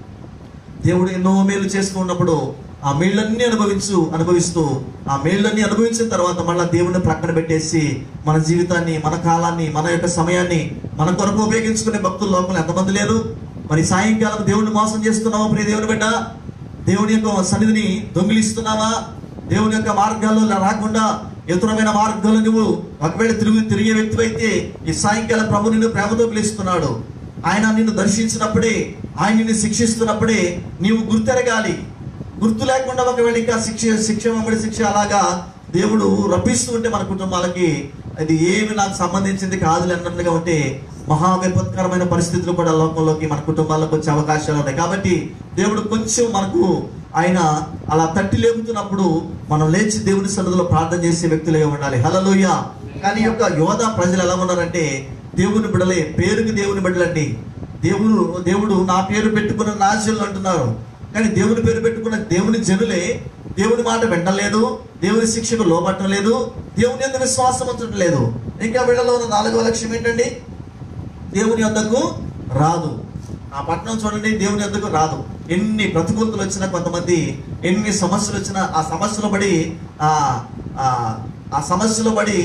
A: దేవుడు ఎన్నో మేలు చేస్తూ ఉన్నప్పుడు ఆ మేళ్ళన్నీ అనుభవించు అనుభవిస్తూ ఆ మేళ్ళన్నీ అనుభవించిన తర్వాత మళ్ళీ దేవుడిని ప్రక్కన పెట్టేసి మన జీవితాన్ని మన కాలాన్ని మన యొక్క సమయాన్ని మన కొరకు ఉపయోగించుకునే భక్తుల లోపల ఎంతమంది లేరు మరి సాయంకాలం దేవుడిని మోసం చేస్తున్నావా ప్రియ దేవుని బిడ్డ దేవుని యొక్క సన్నిధిని దొంగిలిస్తున్నావా దేవుని యొక్క మార్గాల్లో రాకుండా ఇతరమైన మార్గాల్లో నువ్వు ఒకవేళ తిరిగి తిరిగే వ్యక్తి అయితే ఈ సాయంకాలం ప్రభు నిన్ను ప్రేమతో పిలుస్తున్నాడు ఆయన నిన్ను దర్శించినప్పుడే ఆయన నిన్ను శిక్షిస్తున్నప్పుడే నీవు గుర్తెరగాలి గుర్తు లేకుండా ఒకవేళ ఇంకా శిక్ష శిక్ష వెంబడి శిక్ష అలాగా దేవుడు రప్పిస్తూ ఉంటే మన కుటుంబాలకి అది ఏమి నాకు సంబంధించింది కాదులే అన్నట్లుగా ఉంటే మహా విపత్కరమైన పరిస్థితులు కూడా లోకంలోకి మన కుటుంబాలకు వచ్చే అవకాశాలు ఉన్నాయి కాబట్టి దేవుడు కొంచెం మనకు ఆయన అలా తట్టి లేపుతున్నప్పుడు మనం లేచి దేవుని సన్నిధిలో ప్రార్థన చేసే వ్యక్తులుగా ఉండాలి హలలోయ కానీ ఈ యొక్క యోధ ప్రజలు ఎలా ఉన్నారంటే దేవుని బిడలే పేరుకి దేవుని బిడ్డలండి దేవుడు దేవుడు నా పేరు పెట్టుకున్న నాశలు అంటున్నారు కానీ దేవుని పేరు పెట్టుకున్న దేవుని జనులే దేవుని మాట వినలేదు దేవుని శిక్షకు లోబట్టం లేదు దేవుని ఎందుకు విశ్వాసం ఉంచడం లేదు ఇంకా వీళ్ళలో ఉన్న నాలుగవ లక్ష్యం ఏంటండి దేవుని వద్దకు రాదు ఆ పట్టణం చూడండి దేవుని వద్దకు రాదు ఎన్ని ప్రతికూలతలు వచ్చినా కొంతమంది ఎన్ని సమస్యలు వచ్చినా ఆ సమస్యలు పడి ఆ ఆ- ఆ సమస్యలు పడి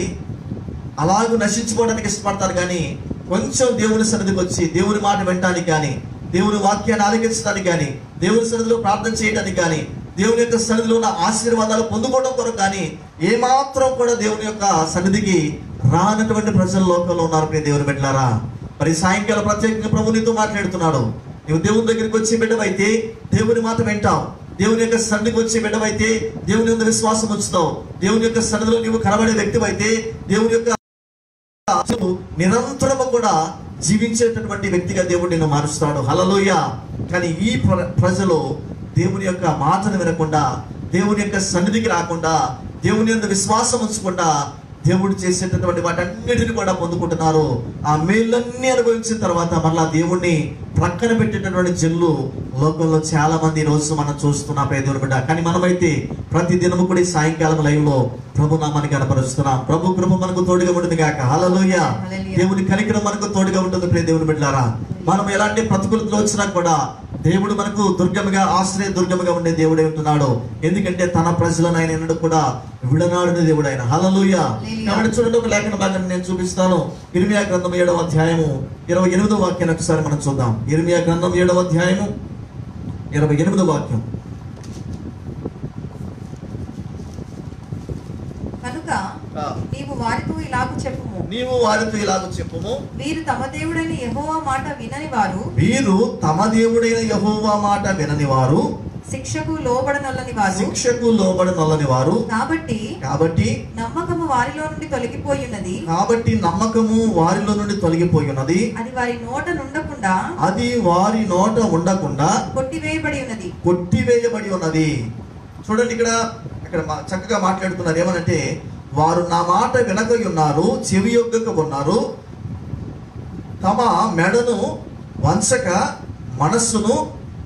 A: అలాగూ నశించుకోవడానికి ఇష్టపడతారు కానీ కొంచెం దేవుని సన్నిధికి వచ్చి దేవుని మాట వినడానికి కానీ దేవుని వాక్యాన్ని ఆలకించడానికి కానీ దేవుని సన్నిధిలో ప్రార్థన చేయడానికి కానీ దేవుని యొక్క సన్నిధిలో ఉన్న ఆశీర్వాదాలు పొందుకోవడం కొరకు కానీ ఏమాత్రం కూడా దేవుని యొక్క సన్నిధికి రానటువంటి ప్రజల లోకంలో ఉన్నారు ప్రియ దేవుని బిడ్డలారా మరి సాయంకాలం ప్రత్యేకంగా ప్రభు నీతో మాట్లాడుతున్నాడు నువ్వు దేవుని దగ్గరికి వచ్చే బిడ్డవైతే దేవుని మాట వింటావు దేవుని యొక్క సన్నిధికి వచ్చే బిడ్డవైతే దేవుని యొక్క విశ్వాసం ఉంచుతావు దేవుని యొక్క సన్నిధిలో నీవు కనబడే వ్యక్తివైతే దేవుని యొక్క నువ్వు నిరంతరము కూడా జీవించేటటువంటి వ్యక్తిగా దేవుడు నిన్ను మారుస్తాడు హలలోయ కానీ ఈ ప్ర- ప్రజలు దేవుని యొక్క మాటను వినకుండా దేవుని యొక్క సన్నిధికి రాకుండా దేవుని యొక్క విశ్వాసం ఉంచకుండా దేవుడు చేసేటటువంటి వాటన్నిటిని కూడా పొందుకుంటున్నారు ఆ మేళ్ళన్నీ అనుభవించిన తర్వాత మళ్ళా దేవుణ్ణి ప్రక్కన పెట్టేటటువంటి జల్లు లోకంలో చాలా మంది ఈ రోజు మనం చూస్తున్నాం ప్రియ దేవుని బిడ్డ కానీ మనమైతే ప్రతి దినము కూడా ఈ సాయంకాలం లైవ్ లో ప్రభు నామాన్ని కనపరుస్తున్నాం ప్రభు కృప మనకు తోడుగా ఉంటుంది కాక హల్లెలూయా
C: హల్లెలూయా.
A: దేవుని కనికరం మనకు తోడుగా ఉంటుంది ప్రియ దేవుని బిడ్డలారా మనం ఎలాంటి ప్రతికూలతలు వచ్చినా కూడా దేవుడు మనకు దుర్గముగా ఆశ్రయ దుర్గముగా ఉండే దేవుడే ఉంటున్నాడు ఎందుకంటే తన ప్రజలను ఆయన ఎన్నడూ కూడా విడనాడిన దేవుడు ఆయన హలలుయ
C: హల్లెలూయా.
A: కాబట్టి చూడండి ఒక లేఖన భాగాన్ని నేను చూపిస్తాను ఇర్మియా గ్రంథం ఏడవ అధ్యాయము ఇరవై ఎనిమిదో వాక్యాన్ని ఒకసారి మనం చూద్దాం ఇర్మియా గ్రంథం ఏడవ అధ్యాయము ఇరవై ఎనిమిదో వాక్యం
C: కనుక నీవు వారితో ఇలాగు చెప్పుము
A: నీవు వారితో ఇలాగ చెప్పుము
C: వీరు తమ దేవుడైన యెహోవా మాట వినని వారు
A: వీరు తమ దేవుడైన యహోవా మాట వినని వారు
C: శిక్షకు లోబడనొల్లని వారు
A: శిక్షకు లోబడనొల్లని వారు
C: కాబట్టి
A: కాబట్టి
C: నమ్మకము వారిలో నుండి తొలగిపోయి ఉన్నది
A: కాబట్టి నమ్మకము వారిలో నుండి తొలగిపోయి ఉన్నది
C: అది వారి నోట నుండకుండా
A: అది వారి నోట ఉండకుండా
C: కొట్టివేయబడి ఉన్నది
A: కొట్టివేయబడి ఉన్నది చూడండి ఇక్కడ ఇక్కడ మా- చక్కగా మాట్లాడుతున్నారు ఏమనంటే వారు నా మాట వినక ఉన్నారు చెవి యొగ్గక ఉన్నారు తమ మెడను వంచక మనస్సును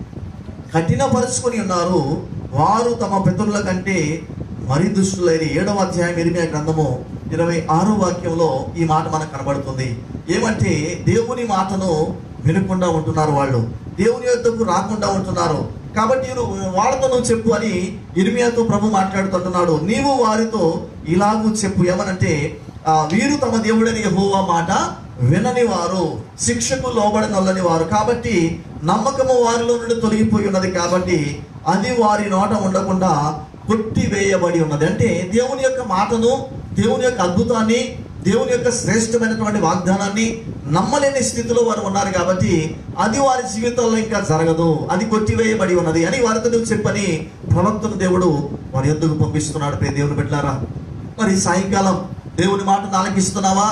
A: కఠినపరుచుకొని ఉన్నారు వారు తమ పితరుల కంటే మరి దుష్టులైన ఏడవ అధ్యాయం ఇరిమియా గ్రంథము ఇరవై ఆరో వాక్యంలో ఈ మాట మనకు కనబడుతుంది ఏమంటే దేవుని మాటను వినకుండా ఉంటున్నారు వాళ్ళు దేవుని యొద్దకు రాకుండా ఉంటున్నారు కాబట్టి నువ్వు వాళ్ళతో నువ్వు చెప్పు అని ఇర్మియాతో ప్రభు మాట్లాడుతుంటున్నాడు నీవు వారితో ఇలాగూ చెప్పు ఏమనంటే ఆ, వీరు తమ దేవుడని యెహోవా మాట వినని వారు శిక్షకు లోబడనొల్లని వారు కాబట్టి నమ్మకము వారిలో నుండి తొలగిపోయి ఉన్నది కాబట్టి అది వారి నోట ఉండకుండా కొట్టివేయబడి ఉన్నది అంటే దేవుని యొక్క మాటను దేవుని యొక్క అద్భుతాన్ని దేవుని యొక్క శ్రేష్టమైనటువంటి వాగ్దానాన్ని నమ్మలేని స్థితిలో వారు ఉన్నారు కాబట్టి అది వారి జీవితంలో ఇంకా జరగదు అది కొట్టివేయబడి ఉన్నది అని వారితో నువ్వు చెప్పని ప్రవక్తను దేవుడు వారి ఎందుకు పంపిస్తున్నాడు ప్రియ దేవుని పెట్టారా మరి సాయంకాలం దేవుని మాటను ఆలకిస్తున్నావా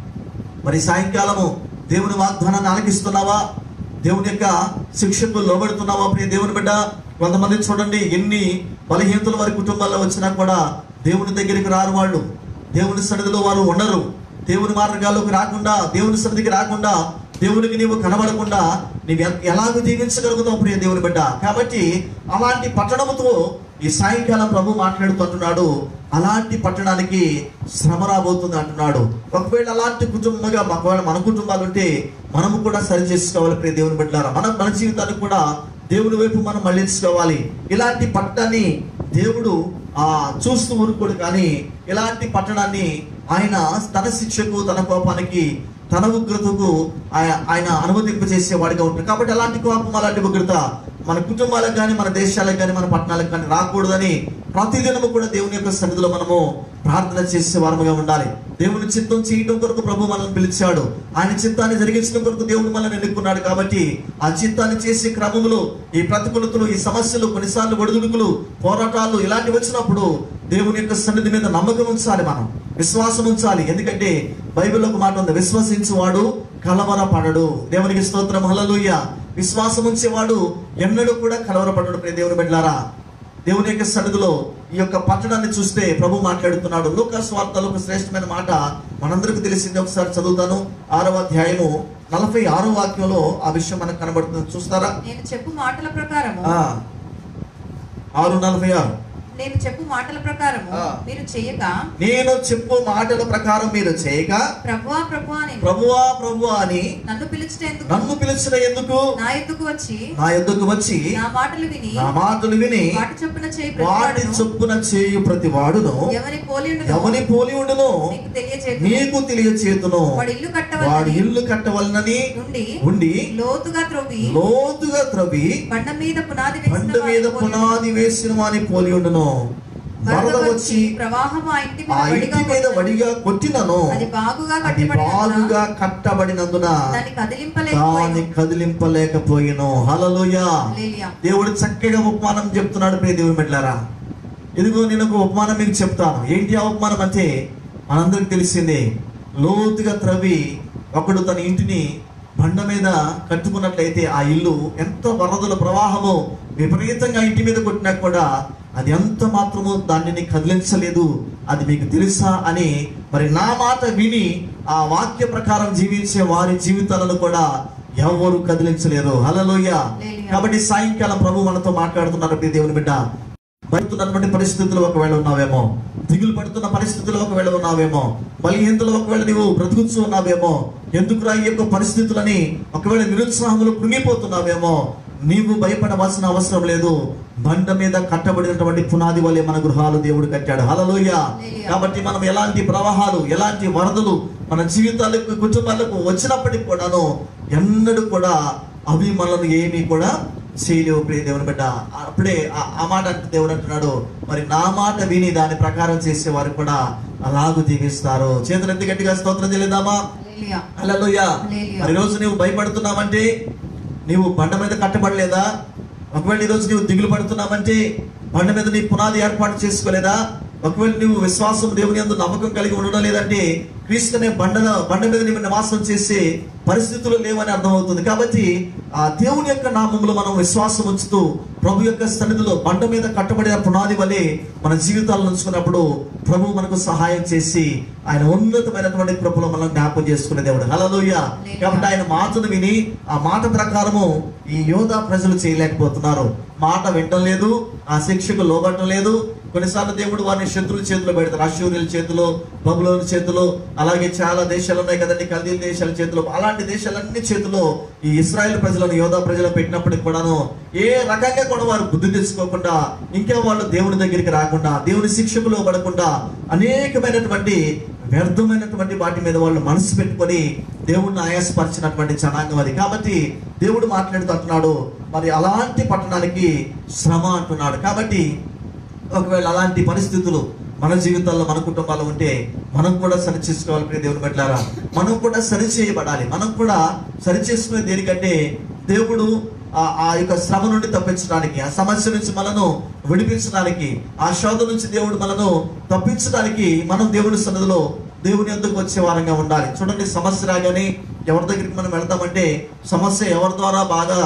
A: మరి సాయంకాలము దేవుని వాగ్దానాన్ని ఆలకిస్తున్నావా దేవుని యొక్క శిక్షకు లోబడుతున్నావా ప్రియ దేవుని బిడ్డ కొంతమంది చూడండి ఎన్ని బలహీనతలు వారి కుటుంబాల్లో వచ్చినా కూడా దేవుని దగ్గరికి రారు వాళ్ళు దేవుని సన్నిధిలో వారు ఉండరు దేవుని మార్గాల్లోకి రాకుండా దేవుని సన్నిధికి రాకుండా దేవునికి నీవు కనబడకుండా నీవు ఎ- ఎలాగ జీవించగలుగుతావు ప్రియ దేవుని బిడ్డ కాబట్టి అలాంటి పట్టణముతో ఈ సాయంకాలం ప్రభు మాట్లాడుతుంటున్నాడు అలాంటి పట్టణానికి శ్రమ రాబోతుంది అంటున్నాడు ఒకవేళ అలాంటి కుటుంబంగా ఒకవేళ మన కుటుంబాలు ఉంటే మనము కూడా సరి చేసుకోవాలి ప్రియ దేవుని బిడ్డారా మన మన జీవితాన్ని కూడా దేవుని వైపు మనం మళ్ళించుకోవాలి ఇలాంటి పట్టణాన్ని దేవుడు ఆ చూస్తూ ఊరుకోడు కానీ ఇలాంటి పట్టణాన్ని ఆయన తన శిక్షకు తన కోపానికి తన ఉగ్రతకు ఆయన ఆయన అనుమతింప చేసేవాడిగా ఉంటాడు కాబట్టి అలాంటి కోపం అలాంటి ఉగ్రత మన కుటుంబాలకు కానీ మన దేశాలకు కానీ మన పట్టణాలకు కానీ రాకూడదని ప్రతిదినము కూడా దేవుని యొక్క సన్నిధిలో మనము ప్రార్థన చేసే వారముగా ఉండాలి దేవుని చిత్తం చేయడం కొరకు ప్రభు మనల్ని పిలిచాడు ఆయన చిత్తాన్ని జరిగించడం కొరకు దేవుడు మనల్ని ఎన్నుకున్నాడు కాబట్టి ఆ చిత్తాన్ని చేసే క్రమంలో ఈ ప్రతికూలతలు ఈ సమస్యలు కొన్నిసార్లు ఒడిదుడుకులు పోరాటాలు ఇలాంటివి వచ్చినప్పుడు దేవుని యొక్క సన్నిధి మీద నమ్మకం ఉంచాలి మనం విశ్వాసం ఉంచాలి ఎందుకంటే బైబిల్లో ఒక మాట ఉంది విశ్వసించువాడు కలవరపడడు దేవునికి స్తోత్రం హల్లెలూయా విశ్వాసం ఉంచేవాడు ఎన్నడూ కూడా కలవరపడడు ప్రియ దేవుని బిడ్డలారా దేవుని యొక్క సన్నిధిలో ఈ యొక్క పట్టణాన్ని చూస్తే ప్రభు మాట్లాడుతున్నాడు లూకాస్ వార్తలో ఒక శ్రేష్టమైన మాట మనందరికీ తెలిసింది ఒకసారి చదువుతాను ఆరవ అధ్యాయము నలభై ఆరో వాక్యంలో ఆ విషయం మనకు కనబడుతుంది చూస్తారా
C: నేను చెప్పు మాటల ప్రకారము
A: ఆ, ఆరు నలభై ఆరు
C: నేను చెప్పు మాటల ప్రకారము
A: ఆ.
C: మీరు చేయక
A: నేను చెప్పు మాటల ప్రకారం మీరు చేయక
C: ప్రభువా ప్రభువా అని
A: ప్రభువా ప్రభువా అని
C: నన్ను పిలిచేందుకు
A: నన్ను పిలిచిన ఎందుకు
C: నా ఎద్దుకు వచ్చి
A: నా ఎద్దుకు వచ్చి
C: నా మాటలు విని
A: నా మాటలు విని
C: వాటి చొప్పున చేయి
A: వాటి
C: ప్రతివాడును
A: చొప్పున చేయు ప్రతి వాడును
C: ఎవరి పోలి
A: ఎవని పోలి ఉండును
C: మీకు తెలియజేయకు
A: నీకు తెలియచేతును
C: వాడి ఇల్లు
A: వాడి
C: కట్టవలని
A: ఇల్లు కట్టవలనని
C: నుండి
A: ఉండి
C: లోతుగా త్రవ్వి
A: లోతుగా త్రవి
C: బండ మీద పునాది
A: బండ
C: వేసిన
A: మీద
C: వాని పోలి
A: పునాది వేసిన వాని పోలి ఉండును వరద
C: వరద
A: వచ్చి
C: వచ్చి ప్రవాహం ఆ ఇంటి
A: ఆ
C: మీద
A: ఇంటి మీద
C: వడిగా
A: వడిగా కొట్టినను
C: అది బాగుగా
A: అది
C: కట్టబడినందున
A: బాగుగా కట్టబడినందున
C: దాన్ని
A: దాన్ని
C: కదిలింపలేకపోయాను
A: కదిలింపలేకపోయిను హల్లెలూయా
C: హల్లెలూయా.
A: దేవుడు చక్కగా ఉపమానం చెప్తున్నాడు ప్రియ దేవుని బిడ్డలారా ఇదిగో నేను ఒక ఉపమానం మీకు చెప్తాను ఏంటి ఆ ఉపమానం అంటే మనందరికి తెలిసిందే లోతుగా త్రవి ఒకడు తన ఇంటిని బండ మీద కట్టుకున్నట్లయితే ఆ ఇల్లు ఎంత వరదల ప్రవాహము విపరీతంగా ఇంటి మీద కొట్టినా కూడా అది ఎంత మాత్రము దానిని కదిలించలేదు అది మీకు తెలుసా అని మరి నా మాట విని ఆ వాక్య ప్రకారం జీవించే వారి జీవితాలను కూడా ఎవరు కదిలించలేరు హల్లెలూయా కాబట్టి సాయంకాలం ప్రభు మనతో మాట్లాడుతున్నారు ప్రియ దేవుని బిడ్డ భయపడుతున్నటువంటి పరిస్థితులు ఒకవేళ ఉన్నావేమో దిగులు పడుతున్న పరిస్థితులు ఒకవేళ ఉన్నావేమో బలహీనతలు ఒకవేళ నీవు బ్రతుకుతూ ఉన్నావేమో ఎందుకురా ఈ యొక్క పరిస్థితులని ఒకవేళ నిరుత్సాహములు కృంగిపోతున్నావేమో నీవు భయపడవలసిన అవసరం లేదు బండ మీద కట్టబడినటువంటి పునాది వలె మన గృహాలు దేవుడు కట్టాడు హలలోయ కాబట్టి మనం ఎలాంటి ప్రవాహాలు ఎలాంటి వరదలు మన జీవితాలకు కుటుంబాలకు వచ్చినప్పటికి కూడాను ఎన్నడూ కూడా అవి మనల్ని ఏమీ కూడా చేయలేవు ప్రియ దేవుని బిడ్డ అప్పుడే ఆ- ఆ మాట అంటే దేవుడు అంటున్నాడు మరి నా మాట విని దాని ప్రకారం చేసేవారు కూడా అలాగూ జీవిస్తారు చేతులు ఎంత గట్టిగా స్తోత్రం చేయలేదామా
C: హల్లెలూయా.
A: హల్లెలూయా
C: హల్లెలూయా.
A: మరి రోజు నీవు భయపడుతున్నావంటే నీవు బండ మీద కట్టబడలేదా ఒకవేళ ఈ రోజు నీవు దిగులు పడుతున్నావంటే బండ మీద నీ పునాది ఏర్పాటు చేసుకోలేదా ఒకవేళ నీవు విశ్వాసం దేవుని యందు నమ్మకం కలిగి ఉండడం లేదంటే క్రీస్తు అనే బండలో బండ మీద నీవు నివాసం చేసే పరిస్థితులు లేవని అర్థమవుతుంది కాబట్టి ఆ దేవుని యొక్క నామంలో మనం విశ్వాసం ఉంచుతూ ప్రభు యొక్క సన్నిధిలో బండ మీద కట్టబడిన పునాది వలె మన జీవితాలను ఉంచుకున్నప్పుడు ప్రభు మనకు సహాయం చేసి ఆయన ఉన్నతమైనటువంటి కృపలో మనం జ్ఞాపకం చేసుకునే దేవుడు హల్లెలూయ కాబట్టి ఆయన మాటను విని ఆ మాట ప్రకారము ఈ యోధా ప్రజలు చేయలేకపోతున్నారు మాట వినడం లేదు ఆ శిక్షకు లోబడటం లేదు కొన్నిసార్లు దేవుడు వారిని శత్రువుల చేతిలో పెడతారు అశ్వర్యుల చేతిలో బబులోని చేతిలో అలాగే చాలా దేశాలు ఉన్నాయి కదండి కల్దీల దేశాల చేతిలో అలాంటి దేశాలన్ని చేతిలో ఈ ఇస్రాయేల్ ప్రజలను యోధా ప్రజలు పెట్టినప్పటికి కూడాను ఏ రకంగా కూడా వారు బుద్ధి తెచ్చుకోకుండా ఇంకా వాళ్ళు దేవుని దగ్గరికి రాకుండా దేవుని శిక్షకు లోబడకుండా అనేకమైనటువంటి వ్యర్థమైనటువంటి వాటి మీద వాళ్ళు మనసు పెట్టుకొని దేవుడిని ఆయాసపరిచినటువంటి జనాంగం అది కాబట్టి దేవుడు మాట్లాడుతూ అంటున్నాడు మరి అలాంటి పట్టణానికి శ్రమ అంటున్నాడు కాబట్టి ఒకవేళ అలాంటి పరిస్థితులు మన జీవితాల్లో మన కుటుంబాల్లో ఉంటే మనం కూడా సరి చేసుకోవాలి ప్రియ దేవుని పెట్టారా మనం కూడా సరి చేయబడాలి మనం కూడా సరి చేసుకునే దేనికంటే దేవుడు ఆ ఆ యొక్క శ్రమ నుండి తప్పించడానికి ఆ సమస్య నుంచి మనను విడిపించడానికి ఆ శోధ నుంచి దేవుడు మనను తప్పించడానికి మనం దేవుని సన్నిధిలో దేవుని ఎందుకు వచ్చే వారంగా ఉండాలి చూడండి సమస్య రాగానే ఎవరి దగ్గరికి మనం వెళ్తామంటే సమస్య ఎవరి ద్వారా బాగా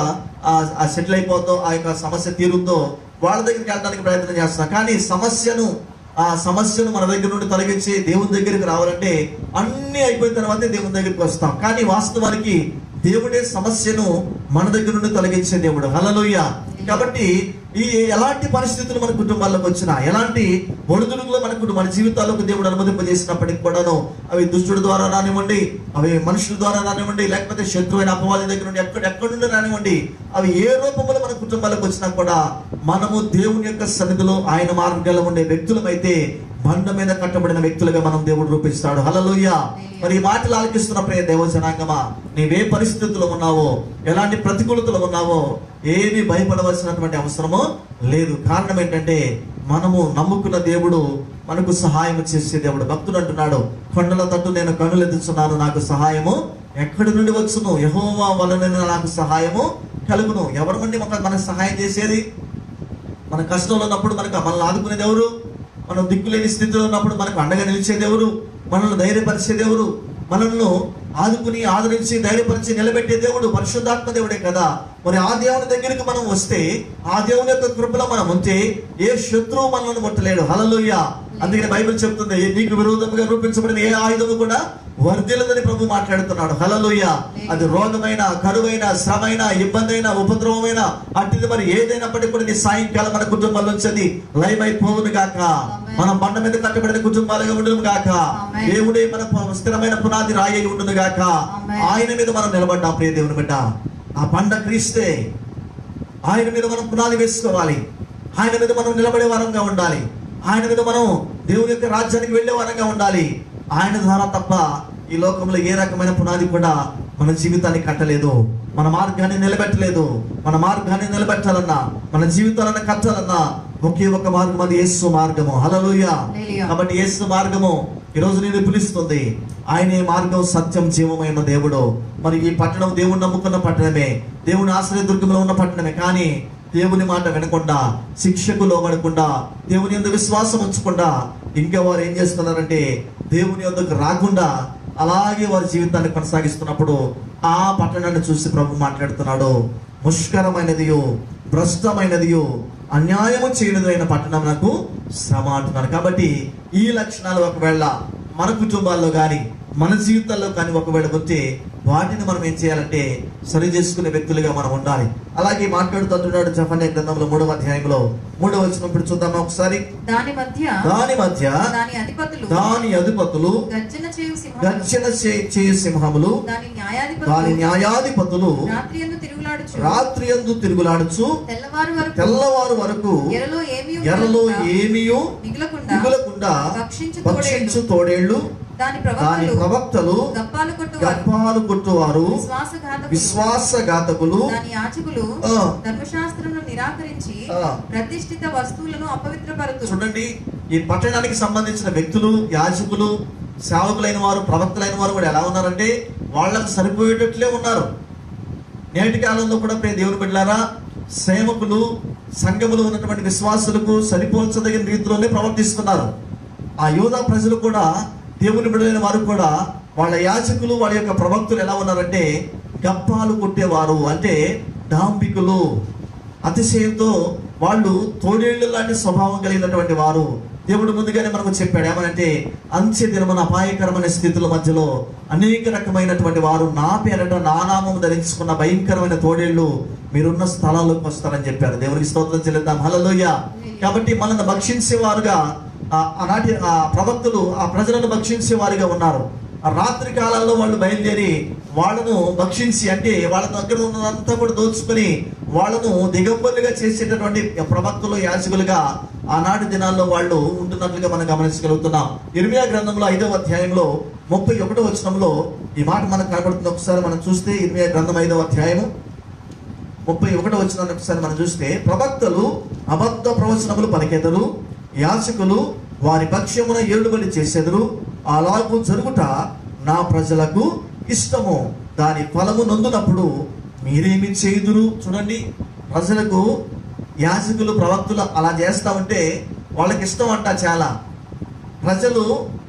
A: ఆ సెటిల్ అయిపోతుందో ఆ యొక్క సమస్య తీరుద్దో వాళ్ళ దగ్గరికి వెళ్ళడానికి ప్రయత్నం చేస్తాం కానీ సమస్యను ఆ సమస్యను మన దగ్గర నుండి తొలగించి దేవుని దగ్గరికి రావాలంటే అన్ని అయిపోయిన తర్వాతే దేవుని దగ్గరికి వస్తాం కానీ వాస్తవానికి దేవుడే సమస్యను మన దగ్గర నుండి తొలగించే దేవుడు హలలోయ కాబట్టి ఈ ఎలాంటి పరిస్థితులు మన కుటుంబాల్లోకి వచ్చినా ఎలాంటి ఒడిదుడుకులు మనకు మన జీవితాలకు దేవుడు అనుమతింపజేసినప్పటికి కూడాను అవి దుష్టుడి ద్వారా రానివ్వండి అవి మనుషుల ద్వారా రానివ్వండి లేకపోతే శత్రువైన అపవాది దగ్గర నుండి ఎక్కడ ఎక్కడి నుండి రానివ్వండి అవి ఏ రూపంలో మన కుటుంబాలకు వచ్చినా కూడా మనము దేవుని యొక్క సన్నిధిలో ఆయన మార్గంలో ఉండే వ్యక్తులమైతే బండ మీద కట్టబడిన వ్యక్తులుగా మనం దేవుడు రూపిస్తాడు హలలోయ మరి ఈ మాటలు ఆలకిస్తున్న ప్రియ దేవ జనాంగమా నీవే పరిస్థితుల్లో ఉన్నావో ఎలాంటి ప్రతికూలతలు ఉన్నావో ఏమీ భయపడవలసినటువంటి అవసరము లేదు కారణం ఏంటంటే మనము నమ్ముకున్న దేవుడు మనకు సహాయం చేసే దేవుడు భక్తుడు అంటున్నాడు కొండల తట్టు నేను కనులెత్తుచున్నాను నాకు సహాయము ఎక్కడి నుండి వచ్చును యహోవా వలన నాకు సహాయము కలుగును ఎవరి నుండి మనకు మనకు సహాయం చేసేది మన కష్టంలో ఉన్నప్పుడు మనకు మనల్ని ఆదుకునేది ఎవరు మనం దిక్కులేని స్థితిలో ఉన్నప్పుడు మనకు అండగా నిలిచేది ఎవరు మనల్ని ధైర్యపరిచేది ఎవరు మనల్ని ఆదుకుని ఆదరించి ధైర్యపరిచి నిలబెట్టే దేవుడు పరిశుద్ధాత్మ దేవుడే కదా మరి ఆ దేవుని దగ్గరికి మనం వస్తే ఆ దేవుని యొక్క కృపలో మనం ఉంటే ఏ శత్రువు మనల్ని ముట్టలేడు హలలుయ్య అందుకని బైబిల్ చెప్తుంది నీకు విరోధముగా రూపించబడిన ఏ ఆయుధము కూడా వర్ధిల్లదని ప్రభు మాట్లాడుతున్నాడు హలలుయ్య అది రోగమైన కరువైన శ్రమైన ఇబ్బంది అయిన ఉపద్రవమైన అట్టిది మరి ఏదైనప్పటికీ కూడా నీ సాయంకాలం మన కుటుంబాల నుంచి అది లైవ్ అయిపోవును గాక మనం బండ మీద కట్టబడిన కుటుంబాలుగా ఉండును గాక
C: ఆమేన్.
A: దేవుడే మన పు- స్థిరమైన పునాది రాయి అయి ఉండును గాక
C: ఆమేన్.
A: ఆయన మీద మనం నిలబడ్డాం ప్రియ దేవుని బిడ్డ ఆ బండ క్రీస్తే ఆయన మీద మనం పునాది వేసుకోవాలి ఆయన మీద మనం నిలబడే వారంగా ఉండాలి ఆయన మీద మనం దేవుని యొక్క రాజ్యానికి వెళ్ళే వారంగా ఉండాలి ఆయన ద్వారా తప్ప ఈ లోకంలో ఏ రకమైన పునాది కూడా మన జీవితాన్ని కట్టలేదు మన మార్గాన్ని నిలబెట్టలేదు మన మార్గాన్ని నిలబెట్టాలన్నా మన జీవితాలను కట్టాలన్నా ఒకే ఒక మార్గం అది యేసు మార్గము హలలుయ
C: హల్లెలూయా.
A: కాబట్టి యేసు మార్గము ఈ రోజు నేను పిలుస్తుంది ఆయనే మార్గం సత్యం జీవమైన దేవుడు మరి ఈ పట్టణం దేవుని నమ్ముకున్న పట్టణమే దేవుని ఆశ్రయ దుర్గంలో ఉన్న పట్టణమే కానీ దేవుని మాట వినకుండా శిక్షకు లోబడకుండా దేవుని యొక్క విశ్వాసం ఉంచకుండా ఇంకా వారు ఏం చేస్తున్నారంటే దేవుని యొద్దకు రాకుండా అలాగే వారి జీవితాన్ని కొనసాగిస్తున్నప్పుడు ఆ పట్టణాన్ని చూసి ప్రభు మాట్లాడుతున్నాడు ముష్కరమైనదియో భ్రష్టమైనదియో అన్యాయము చేయనిదైన పట్టణం నాకు శ్రమ అంటున్నాడు కాబట్టి ఈ లక్షణాలు ఒకవేళ మన కుటుంబాల్లో కానీ మన జీవితాల్లో కానీ ఒకవేళ వచ్చి వాటిని మనం ఏం చేయాలంటే సరి చేసుకునే వ్యక్తులుగా మనం ఉండాలి అలాగే మాట్లాడుతుంటున్నాడు జఫన్య గ్రంథంలో మూడవ అధ్యాయంలో మూడవ వచనం ఇప్పుడు చూద్దామా ఒకసారి
C: దాని మధ్య
A: దాని మధ్య
C: దాని అధిపతులు
A: దాని అధిపతులు
C: గర్జన చేయు సింహం
A: గర్జన చే- చేయు సింహములు
C: దాని
A: దాని
C: న్యాయాధిపతులు
A: న్యాయాధిపతులు
C: రాత్రి ఎందు తిరుగులాడుచు
A: రాత్రి అందు తిరుగులాడుచు
C: తెల్లవారు వరకు
A: తెల్లవారు వరకు
C: ఎరలో ఏమీ
A: ఎర్రలో ఏమియో
C: మిగలకుండా
A: మిగులకుండా
C: భక్షించు
A: భక్షించు తోడేళ్లు
C: దాని
A: దాని
C: ప్రవక్తలు
A: ప్రవక్తలు
C: గప్పాలు కొట్టువారు
A: గర్భాలు కొట్టువారు
C: విశ్వాసఘాతకులు
A: విశ్వాసఘాతకులు
C: దాని యాజకులు
A: ఆ.
C: ధర్మశాస్త్రమును నిరాకరించి
A: ఆ.
C: ప్రతిష్ఠిత వస్తువులను అపవిత్రపరుతు
A: చూడండి ఈ పట్టణానికి సంబంధించిన వ్యక్తులు యాజకులు సేవకులైన వారు ప్రవక్తలైన వారు కూడా ఎలా ఉన్నారంటే వాళ్ళకు సరిపోయేటట్లే ఉన్నారు నేటి కాలంలో కూడా ప్రియ దేవుని బిడ్డలారా సేవకులు సంఘములు ఉన్నటువంటి విశ్వాసులకు సరిపోల్చదగిన రీతిలోనే ప్రవర్తిస్తున్నారు ఆ యోధా ప్రజలు కూడా దేవుని బిడ్డలైన వారు కూడా వాళ్ళ యాజకులు వాళ్ళ యొక్క ప్రవక్తులు ఎలా ఉన్నారంటే గప్పాలు కొట్టేవారు అంటే డాంబికులు అతిశయంతో వాళ్ళు తోడేళ్లు లాంటి స్వభావం కలిగినటువంటి వారు దేవుడు ముందుగానే మనకు చెప్పాడు ఏమనంటే అంత్య దినమున అపాయకరమైన స్థితుల మధ్యలో అనేక రకమైనటువంటి వారు నా పేరట నా నామం ధరించుకున్న భయంకరమైన తోడేళ్లు మీరున్న స్థలాల్లోకి వస్తారని చెప్పారు దేవునికి స్తోత్రం చెల్లిద్దాం హల్లెలూయా కాబట్టి మనల్ని భక్షించేవారుగా ఆ- ఆనాటి ఆ ప్రవక్తలు ఆ ప్రజలను భక్షించే వారిగా ఉన్నారు ఆ రాత్రి కాలాల్లో వాళ్ళు బయలుదేరి వాళ్ళను భక్షించి అంటే వాళ్ళ దగ్గర ఉన్నదంతా కూడా దోచుకొని వాళ్ళను దిగంబరులుగా చేసేటటువంటి ప్రవక్తలు యాజకులుగా ఆనాటి దినాల్లో వాళ్ళు ఉంటున్నట్లుగా మనం గమనించగలుగుతున్నాం ఇర్మియా గ్రంథంలో ఐదవ అధ్యాయంలో ముప్పై ఒకటో వచనంలో ఈ మాట మనకు కనబడుతుంది ఒకసారి మనం చూస్తే ఇర్మియా గ్రంథం ఐదవ అధ్యాయము ముప్పై ఒకటో వచ్చిన ఒకసారి మనం చూస్తే ప్రవక్తలు అబద్ధ ప్రవచనములు పలికెదరు యాచకులు వారి పక్షమున ఏలుబడి చేసెదరు అలాగూ జరుగుట నా ప్రజలకు ఇష్టము దాని ఫలము నొందునప్పుడు మీరేమి చేయుదురు చూడండి ప్రజలకు యాజకులు ప్రవక్తులు అలా చేస్తా ఉంటే వాళ్ళకి ఇష్టం అంట చాలా ప్రజలు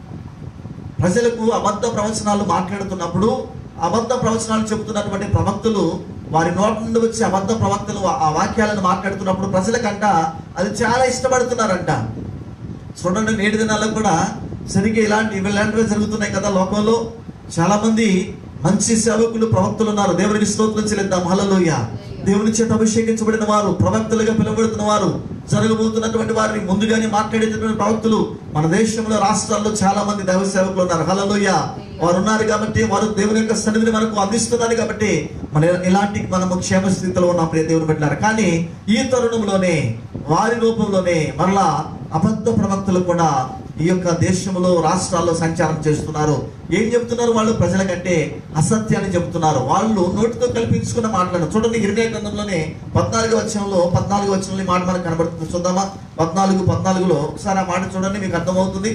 A: ప్రజలకు అబద్ధ ప్రవచనాలు మాట్లాడుతున్నప్పుడు అబద్ధ ప్రవచనాలు చెబుతున్నటువంటి ప్రవక్తులు వారి నోటి నుండి వచ్చే అబద్ధ ప్రవక్తలు ఆ- ఆ వాక్యాలను మాట్లాడుతున్నప్పుడు ప్రజలకంట అది చాలా ఇష్టపడుతున్నారంట చూడండి నేటి దినాల్లో కూడా సరిగ్గా ఇలాంటి ఇలాంటివే జరుగుతున్నాయి కదా లోకంలో చాలా మంది మంచి సేవకులు ప్రవక్తలు ఉన్నారు దేవునికి స్తోత్రం చెల్లిద్దాం హల్లలోయ దేవుని చేత అభిషేకించబడిన వారు ప్రవక్తలుగా పిలువబడుతున్న వారు జరగబోతున్నటువంటి వారిని ముందుగానే మాట్లాడేటటువంటి ప్రవక్తులు మన దేశంలో రాష్ట్రాల్లో చాలా మంది దైవ సేవకులు ఉన్నారు హల్లలోయ వారు ఉన్నారు కాబట్టి వారు దేవుని యొక్క సన్నిధిని మనకు అందిస్తున్నారు కాబట్టి మన ఇలాంటి మనము క్షేమ స్థితిలో ఉన్నాం ప్రియ దేవుని పెట్టారు కానీ ఈ తరుణంలోనే వారి రూపంలోనే మరలా అబద్ధ ప్రవక్తలు కూడా ఈ యొక్క దేశంలో రాష్ట్రాల్లో సంచారం చేస్తున్నారు ఏం చెప్తున్నారు వాళ్ళు ప్రజలకంటే అసత్యాన్ని చెబుతున్నారు వాళ్ళు నోటితో కల్పించుకున్న మాటలను చూడండి ఇరవై గ్రంథంలోనే పద్నాలుగు వచ్చంలో పద్నాలుగు వచ్చంలో ఈ మాట మనకు కనబడుతుంది చూద్దామా పద్నాలుగు పద్నాలుగులో ఒకసారి ఆ మాట చూడండి మీకు అర్థమవుతుంది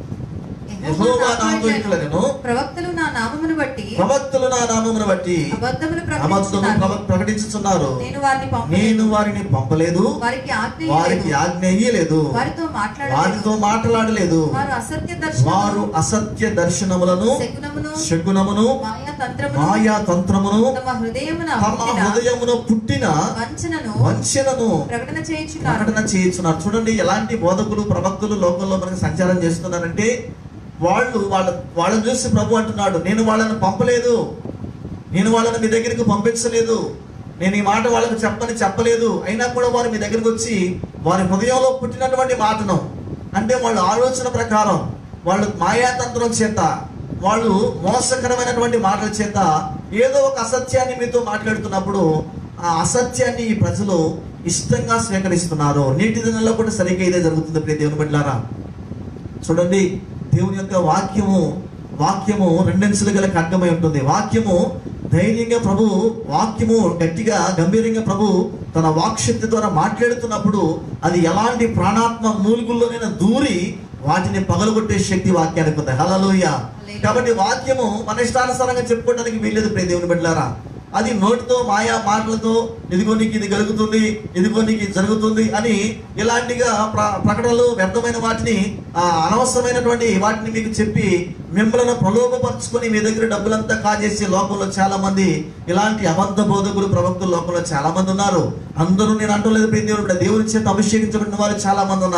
A: యెహోవా నాతో ఇట్లా నేను
C: ప్రవక్తలు నా నామమును బట్టి
A: ప్రవక్తలు నా నామమును బట్టి
C: అబద్ధములు
A: అబద్ధము
C: ప్రకటించుచున్నారు.
A: ప్రవ- ప్రకటించుచున్నారు
C: నేను వారిని పంపలేదు
A: నేను వారిని పంపలేదు
C: వారికి ఆజ్ఞ
A: వారికి
C: ఇయ్యలేదు.
A: ఆజ్ఞ ఇయ్యలేదు
C: వారితో
A: వారితో
C: మాట్లాడలేదు
A: మాట్లాడలేదు
C: వారు అసత్య
A: వారు
C: దర్శనమును
A: అసత్య దర్శనములను
C: శకునమును
A: శకునమును
C: మాయా తంత్రమును
A: మాయా తంత్రమును
C: తమ హృదయమున
A: తమ
C: పుట్టిన
A: హృదయమున పుట్టిన
C: వంచనను
A: వంచనను
C: ప్రకటన చేయించున్నారు
A: ప్రకటన చేయించున్నారు చూడండి ఎలాంటి బోధకులు ప్రవక్తులు లోకంలో మనకి సంచారం చేస్తున్నారంటే వాళ్ళు వాళ్ళ వాళ్ళని చూసి ప్రభు అంటున్నాడు నేను వాళ్ళని పంపలేదు నేను వాళ్ళని మీ దగ్గరికి పంపించలేదు నేను ఈ మాట వాళ్ళకి చెప్పని చెప్పలేదు అయినా కూడా వారు మీ దగ్గరికి వచ్చి వారి హృదయంలో పుట్టినటువంటి మాటను అంటే వాళ్ళ ఆలోచన ప్రకారం వాళ్ళు మాయాతంత్రం చేత వాళ్ళు మోసకరమైనటువంటి మాటల చేత ఏదో ఒక అసత్యాన్ని మీతో మాట్లాడుతున్నప్పుడు ఆ అసత్యాన్ని ఈ ప్రజలు ఇష్టంగా స్వీకరిస్తున్నారు నీటి దినంలో కూడా సరిగ్గా ఇదే జరుగుతుంది ప్రియ దేవుని బిడ్డలారా చూడండి దేవుని యొక్క వాక్యము వాక్యము రెండెన్సులు గల ఖడ్గమై ఉంటుంది వాక్యము ధైర్యంగా ప్రభు వాక్యము గట్టిగా గంభీరంగా ప్రభు తన వాక్శక్తి ద్వారా మాట్లాడుతున్నప్పుడు అది ఎలాంటి ప్రాణాత్మ మూలుగుల్లోనైనా దూరి వాటిని పగలగొట్టే శక్తి వాక్యానికి ఉంది హలలోయ కాబట్టి వాక్యము మన ఇష్టానుసారంగా చెప్పుకోవడానికి వీల్లేదు ప్రియ దేవుని బిడ్డలారా అది నోటితో మాయా మాటలతో ఇదిగో నీకు ఇది కలుగుతుంది ఇదిగో నీకు ఇది జరుగుతుంది అని ఇలాంటిగా ప్ర- ప్రకటనలు వ్యర్థమైన వాటిని ఆ అనవసరమైనటువంటి వాటిని మీకు చెప్పి మిమ్మల్ని ప్రలోభపరుచుకొని మీ దగ్గర డబ్బులంతా కాజేసి లోకంలో చాలా మంది ఇలాంటి అబద్ధ బోధకులు ప్రవక్తులు లోకంలో చాలా మంది ఉన్నారు అందరూ నేను అంటలేదు ప్రియ దేవుడు దేవుని చేత అభిషేకించబడిన వారు చాలా మంది ఉన్నారు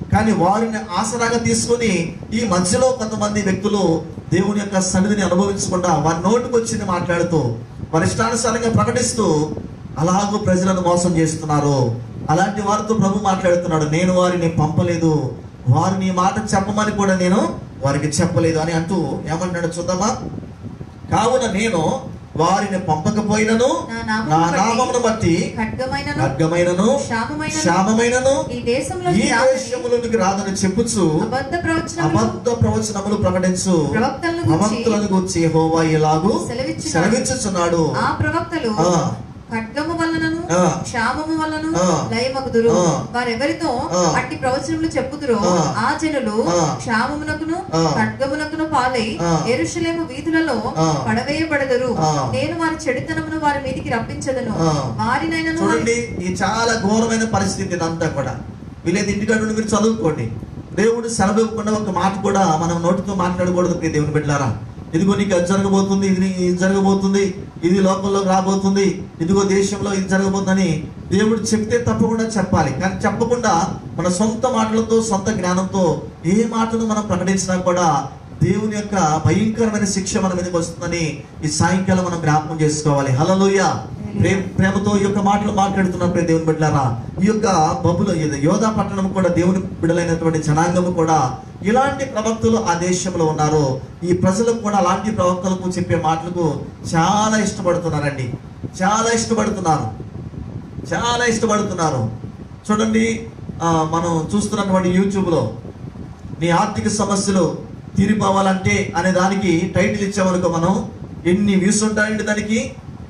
A: కానీ వారిని ఆసరాగా తీసుకొని ఈ మధ్యలో కొంతమంది వ్యక్తులు దేవుని యొక్క సన్నిధిని అనుభవించకుండా వారి నోటికి వచ్చింది మాట్లాడుతూ వారి ఇష్టానుసారంగా ప్రకటిస్తూ అలాగూ ప్రజలను మోసం చేస్తున్నారు అలాంటి వారితో ప్రభు మాట్లాడుతున్నాడు నేను వారిని పంపలేదు వారిని ఈ మాట చెప్పమని కూడా నేను వారికి చెప్పలేదు అని అంటూ ఏమంటాడు చూద్దామా కావున నేను వారిని పంపకపోయినను
C: నా
A: నా
C: నామమును బట్టి
A: నామమును బట్టి
C: ఖడ్గమైనను
A: ఖడ్గమైనను
C: శాపమైనను
A: శామమైనను
C: ఈ దేశంలో
A: ఈ దేశములోనికి రాదని చెప్పుచు
C: అబద్ధ ప్రవచనములు
A: అబద్ధ ప్రవచనములు ప్రకటించు
C: ప్రవక్తలను గూర్చి
A: ప్రవక్తలను గురించి యెహోవా ఇలాగు
C: సెలవిచ్చున్నాడు.
A: సెలవిచ్చుచున్నాడు
C: ఆ ప్రవక్తలు
A: ఆ.
C: ఖడ్గము వలనను
A: ఆ.
C: క్షామము వలనను
A: ఆ.
C: లయమగుదురు
A: ఆ.
C: వారెవరితో
A: ఆ.
C: అట్టి ప్రవచనములు చెప్పుదురో
A: ఆ.
C: ఆ జనులు
A: ఆ.
C: క్షామమునకును
A: ఆ.
C: ఖడ్గమునకును పాలై
A: ఆ.
C: ఎరుషలేము వీధులలో
A: ఆ.
C: పడవేయబడదరు
A: ఆ.
C: నేను వారి చెడుతనమును వారి మీదికి రప్పించదను
A: ఆ.
C: వారినైనను
A: చూడండి ఈ చాలా ఘోరమైన పరిస్థితి ఇదంతా కూడా వీళ్ళేది ఇంటికాడ ఉండి మీరు చదువుకోండి దేవుడు సెలవు ఇవ్వకుండా ఒక మాట కూడా మనం నోటితో మాట్లాడకూడదు ప్రియ దేవుని బిడ్డలారా ఇదిగో నీకు అది జరగబోతుంది ఇది నీ- ఇది జరగబోతుంది ఇది లోకంలోకి రాబోతుంది ఇదిగో దేశంలో ఇది జరగబోతుందని దేవుడు చెప్తే తప్పకుండా చెప్పాలి కానీ చెప్పకుండా మన సొంత మాటలతో సొంత జ్ఞానంతో ఏ మాటను మనం ప్రకటించినా కూడా దేవుని యొక్క భయంకరమైన శిక్ష మన మీదకి వస్తుందని ఈ సాయంకాలం మనం జ్ఞాపకం చేసుకోవాలి హలలోయ ప్రేమ ప్రేమతో ఈ యొక్క మాటలు మాట్లాడుతున్నప్పుడు దేవుని బిడ్డలారా ఈ యొక్క బబుల ఇది యోధా పట్టణం కూడా దేవుని బిడ్డలైనటువంటి జనాంగము కూడా ఇలాంటి ప్రవక్తలు ఆ దేశంలో ఉన్నారు ఈ ప్రజలకు కూడా అలాంటి ప్రవక్తలకు చెప్పే మాటలకు చాలా ఇష్టపడుతున్నారండి చాలా ఇష్టపడుతున్నారు చాలా ఇష్టపడుతున్నారు చూడండి ఆ, మనం చూస్తున్నటువంటి యూట్యూబ్లో నీ ఆర్థిక సమస్యలు తీరిపోవాలంటే అనే దానికి టైటిల్ ఇచ్చామనుకో మనం ఎన్ని వ్యూస్ ఉంటాయండి దానికి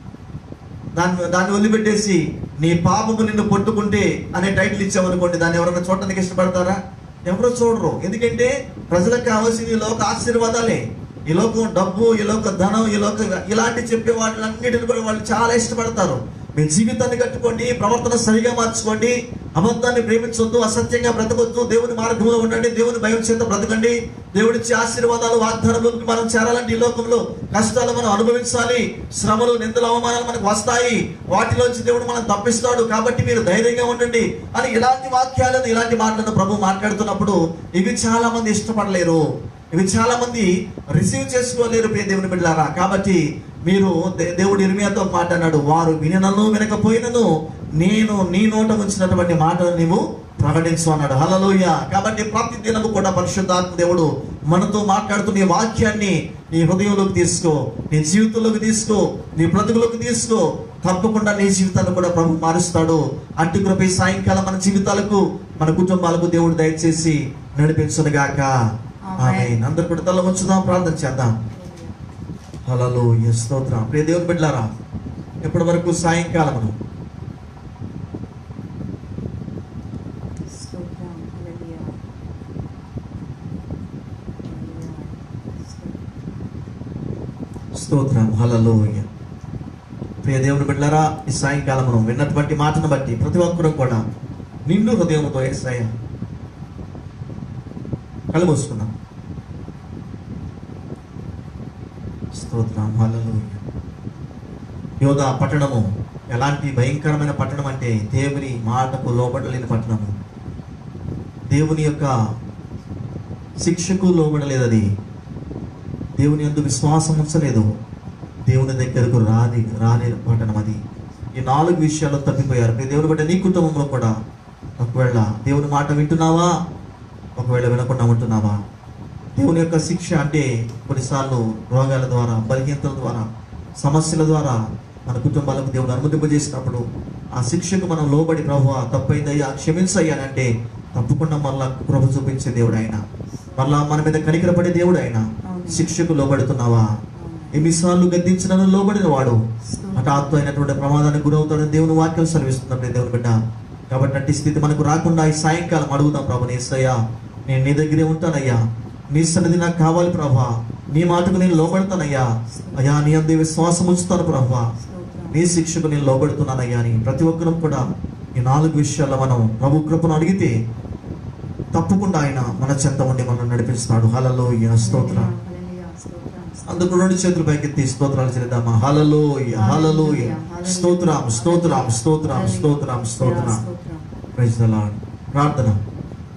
A: దాన్ని దాన్ని వదిలిపెట్టేసి నీ పాపము నిన్ను పట్టుకుంటే అనే టైటిల్ ఇచ్చామనుకోండి దాన్ని ఎవరైనా చూడటానికి ఇష్టపడతారా ఎవరో చూడరు ఎందుకంటే ప్రజలకు కావాల్సింది ఈ లోక ఆశీర్వాదాలే ఈ లోకం డబ్బు ఈ లోక ధనం ఈ లోక ఇలాంటి చెప్పే వాటిలన్నిటిని కూడా వాళ్ళు చాలా ఇష్టపడతారు మీ జీవితాన్ని కట్టుకోండి ప్రవర్తన సరిగా మార్చుకోండి అబద్ధాన్ని ప్రేమించొద్దు అసత్యంగా బ్రతకొద్దు దేవుని మార్గంలో ఉండండి దేవుని భయం చేత బ్రతకండి దేవుడిచ్చే ఆశీర్వాదాలు వాగ్దానంలోకి మనం చేరాలంటే ఈ లోకంలో కష్టాలు మనం అనుభవించాలి శ్రమలు నిందలు అవమానాలు మనకు వస్తాయి వాటిలోంచి దేవుడు మనం తప్పిస్తాడు కాబట్టి మీరు ధైర్యంగా ఉండండి అని ఇలాంటి వాక్యాలను ఇలాంటి మాటలను ప్రభు మాట్లాడుతున్నప్పుడు ఇవి చాలా మంది ఇష్టపడలేరు ఇవి చాలా మంది రిసీవ్ చేసుకోలేరు ప్రియ దేవుని బిడ్డలారా కాబట్టి మీరు దే- దేవుడు ఇర్మియాతో మాట్లాడాడు వారు వినను వినకపోయినను నేను నీ నోట ఉంచినటువంటి మాటలు నీవు ప్రకటించు అన్నాడు హలలోయ కాబట్టి ప్రతి దినము కూడా పరిశుద్ధాత్మ దేవుడు మనతో మాట్లాడుతూ నీ వాక్యాన్ని నీ హృదయంలోకి తీసుకో నీ జీవితంలోకి తీసుకో నీ బ్రతుకులోకి తీసుకో తప్పకుండా నీ జీవితాన్ని కూడా ప్రభు మారుస్తాడు అట్టి కృప ఈ సాయంకాలం మన జీవితాలకు మన కుటుంబాలకు దేవుడు దయచేసి నడిపించునుగాక ఆమె అందరు కూడా తల ఉంచుదాం ప్రార్థన చేద్దాం హలలో స్తోత్రం ప్రియ దేవుని బిడ్డలారా ఇప్పటి వరకు సాయంకాలం
C: స్తోత్రం హల్లెలూయా
A: స్తోత్రం హలలో ప్రియ దేవుని బిడ్డలారా ఈ సాయంకాలం మనం విన్నటువంటి మాటను బట్టి ప్రతి ఒక్కరూ కూడా నిండు హృదయంతో ఏసయ్య కళ్ళు మూసుకున్నాం స్తోత్రం హలలో యోధా పట్టణము ఎలాంటి భయంకరమైన పట్టణం అంటే దేవుని మాటకు లోబడలేని పట్టణము దేవుని యొక్క శిక్షకు లోబడలేదు అది దేవుని యందు విశ్వాసం ఉంచలేదు దేవుని దగ్గరకు రాని రాని పట్టణం అది ఈ నాలుగు విషయాల్లో తప్పిపోయారు ప్రతి దేవుని బట్టి నీ కుటుంబంలో కూడా ఒకవేళ దేవుని మాట వింటున్నావా ఒకవేళ వినకుండా ఉంటున్నావా దేవుని యొక్క శిక్ష అంటే కొన్నిసార్లు రోగాల ద్వారా బలహీనతల ద్వారా సమస్యల ద్వారా మన కుటుంబాలకు దేవుడు అనుమతింపజేసినప్పుడు ఆ శిక్షకు మనం లోబడి ప్రభు తప్పైందయ్యా క్షమించయ్యా అని అంటే తప్పకుండా మళ్ళా కృప చూపించే దేవుడు ఆయన మళ్ళా మన మీద కనికరపడే దేవుడు ఆయన శిక్షకు లోబడుతున్నావా ఎన్నిసార్లు గద్దించినను లోబడిన వాడు హఠాత్తు అయినటువంటి ప్రమాదానికి గురవుతాడని దేవుని వాక్యం సెలవిస్తున్నప్పుడు దేవుని బిడ్డ కాబట్టి అట్టి స్థితి మనకు రాకుండా ఈ సాయంకాలం అడుగుదాం ప్రభు నేసయ్యా నేను నీ దగ్గరే ఉంటానయ్యా నీ సన్నిధి నాకు కావాలి ప్రభా నీ మాటకు నేను లోబడతానయ్యా అయ్యా నీ అందే విశ్వాసం ఉంచుతాను ప్రభా నీ శిక్షకు నేను లోబడుతున్నానయ్యా అని ప్రతి ఒక్కరం కూడా ఈ నాలుగు విషయాల్లో మనం ప్రభు కృపను అడిగితే తప్పకుండా ఆయన మన చెంత ఉండి మనం నడిపిస్తాడు హలలో స్తోత్రం
C: హల్లెలూయా స్తోత్రం
A: అందుకు రెండు చేతులు పైకెత్తి స్తోత్రాలు చేద్దామా హలలో హలలో స్తోత్రం స్తోత్రం స్తోత్రం స్తోత్రం స్తోత్రం
C: స్తోత్రం
A: ప్రైజ్ ద లార్డ్ ప్రార్థన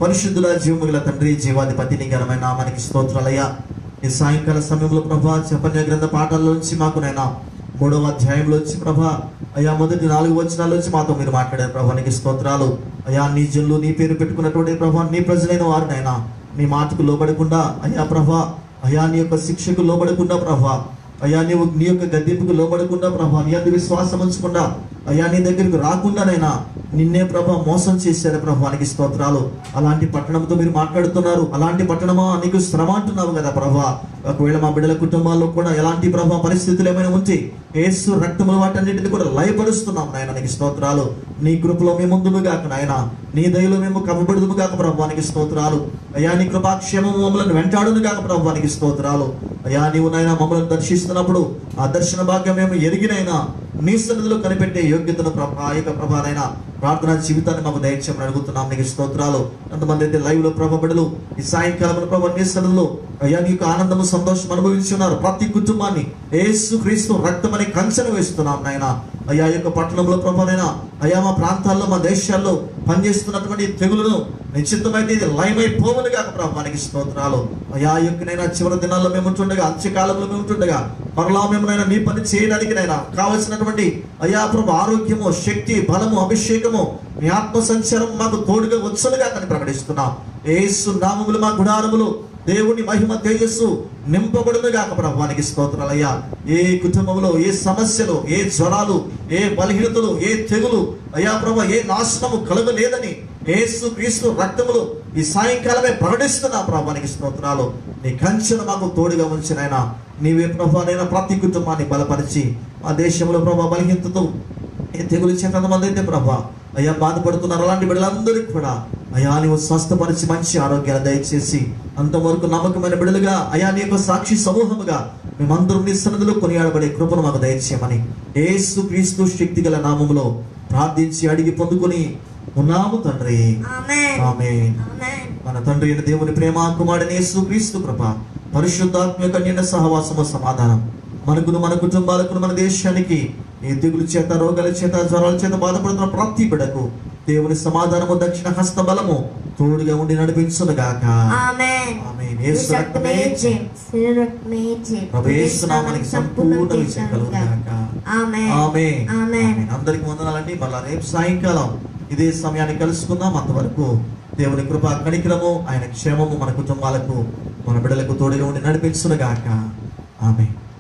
A: పరిశుద్ధుల జీవముగల తండ్రి జీవాధిపతి నీ ఘనమైన నామానికి స్తోత్రాలయ్యా ఈ సాయంకాల సమయంలో ప్రభా చెప్పన్య గ్రంథ పాఠాల్లోంచి మాకు నైనా మూడవ అధ్యాయంలోంచి ప్రభా అయ్యా మొదటి నాలుగు వచనాల్లోంచి మాతో మీరు మాట్లాడారు ప్రభా నీకు స్తోత్రాలు అయ్యా నీ జనులు నీ పేరు పెట్టుకున్నటువంటి ప్రభా నీ ప్రజలైన వారినైనా నీ మాటకు లోబడకుండా అయ్యా ప్రభా అయ్యా నీ యొక్క శిక్షకు లోబడకుండా ప్రభా అయ్యా నీవు నీ యొక్క గద్దెంపుకు లోబడకుండా ప్రభా నీ అందు విశ్వాసం ఉంచకుండా అయ్యా నీ దగ్గరికి రాకుండానైనా నిన్నే ప్రభా మోసం చేశారు ప్రభానికి స్తోత్రాలు అలాంటి పట్టణంతో మీరు మాట్లాడుతున్నారు అలాంటి పట్టణమా నీకు శ్రమ అంటున్నావు కదా ప్రభా ఒకవేళ మా బిడ్డల కుటుంబాల్లో కూడా ఎలాంటి ప్రభా పరిస్థితులు ఏమైనా ఉంటే ఏసు రక్తముల వాటన్నిటిని కూడా లయపరుస్తున్నాం నాయన నీకు స్తోత్రాలు నీ కృపలో మేము ముందుము గాక నాయన నీ దయలో మేము కమ్మబడుదుము గాక ప్రభానికి స్తోత్రాలు అయ్యా నీ కృపాక్షేమము మమ్మల్ని వెంటాడును గాక ప్రభానికి స్తోత్రాలు అయ్యా నీవు నాయన మమ్మల్ని దర్శిస్తున్నప్పుడు ఆ దర్శన భాగ్యం మేము ఎరిగినైనా నీ సన్నిధిలో కనిపెట్టే యోగ్యతను ప్రభా ఆ యొక్క ప్రభానైనా ప్రార్థనా జీవితాన్ని మాకు దయచేయమని అడుగుతున్నాం నీకు స్తోత్రాలు ఎంతమంది అయితే లైవ్ లో ప్రభబడులు ఈ సాయంకాలం ప్రభా నీ సన్నిధిలో అయ్యా నీకు ఆనందము సంతోషం అనుభవించి ఉన్నారు ప్రతి కుటుంబాన్ని ఏసు క్రీస్తు రక్తం అని కంచెను వేస్తున్నాం నాయన అయ్యా ఈ యొక్క పట్టణంలో ప్రభానైనా అయ్యా మా ప్రాంతాల్లో మా దేశాల్లో పనిచేస్తున్నటువంటి తెగులను నిశ్చితమైతే ఇది లయమైపోవును కాక ప్రభానికి స్తోత్రాలు అయ్యా ఈ యొక్క నైనా చివరి దినాల్లో మేము ఉంటుండగా అంత్యకాలంలో మేము ఉంటుండగా మరలా మేము నైనా నీ పని చేయడానికి నైనా కావలసినటువంటి అయ్యా ప్రభు ఆరోగ్యము శక్తి బలము అభిషేకము మీ ఆత్మ సంచారం మాకు తోడుగా వచ్చునుగా అని ప్రకటిస్తున్నాం ఏసు నామములు మా గుడారములు దేవుని మహిమ తేజస్సు నింపబడును గాక ప్రభానికి స్తోత్రాలయ్యా ఏ కుటుంబంలో ఏ సమస్యలు ఏ జ్వరాలు ఏ బలహీనతలు ఏ తెగులు అయ్యా ప్రభు ఏ నాశనము కలగలేదని ఏసు క్రీస్తు రక్తములు ఈ సాయంకాలమే ప్రకటిస్తున్నా ప్రభానికి స్తోత్రాలు నీ కంచెను మాకు తోడుగా ఉంచినైనా నీవే ప్రభానైనా ప్రతి కుటుంబాన్ని బలపరిచి మా దేశంలో ప్రభా బలహీనతతో ఏ తెగులు చేత మంది అయితే ప్రభా అయ్యా బాధపడుతున్నారు అలాంటి బిడ్డలందరికీ కూడా అయ్యా నీవు స్వస్థపరిచి మంచి ఆరోగ్యాలు దయచేసి అంతవరకు నమ్మకమైన బిడ్డలుగా అయా నీ యొక్క సాక్షి సమూహముగా మేమందరం నీ సన్నిధిలో కొనియాడబడే కృపను మాకు దయచేయమని ఏసు క్రీస్తు శక్తి గల నామములో ప్రార్థించి అడిగి పొందుకొని ఉన్నాము తండ్రి
B: ఆమేన్
A: ఆమేన్
B: ఆమేన్
A: మన తండ్రి అయిన దేవుని ప్రేమ కుమారుని యేసు క్రీస్తు కృప పరిశుద్ధాత్మ యొక్క నిండ సహవాసము సమాధానం మనకును మన కుటుంబాలకు మన దేశానికి ఈ తెగులు చేత రోగాల చేత జ్వరాల చేత బాధపడుతున్న ప్రతి బిడకు దేవుని సమాధానము దక్షిణ హస్త బలము తోడుగా ఉండి నడిపించునుగాక
B: ఆమేన్
A: ఆమేన్. యేసు రక్తమే
B: జయం శరీర రక్తమే జయం
A: ప్రభు యేసు నామానికి సంపూర్ణ విజయం కలుగుగాక
B: ఆమేన్
A: ఆమేన్.
B: ఆమేన్
A: ఆమేన్. అందరికి వందనాలండి మళ్ళా రేపు సాయంకాలం ఇదే సమయాన్ని కలుసుకుందాం అంతవరకు దేవుని కృప కణికరము ఆయన క్షేమము మన కుటుంబాలకు మన బిడ్డలకు తోడుగా ఉండి నడిపించునుగాక ఆమె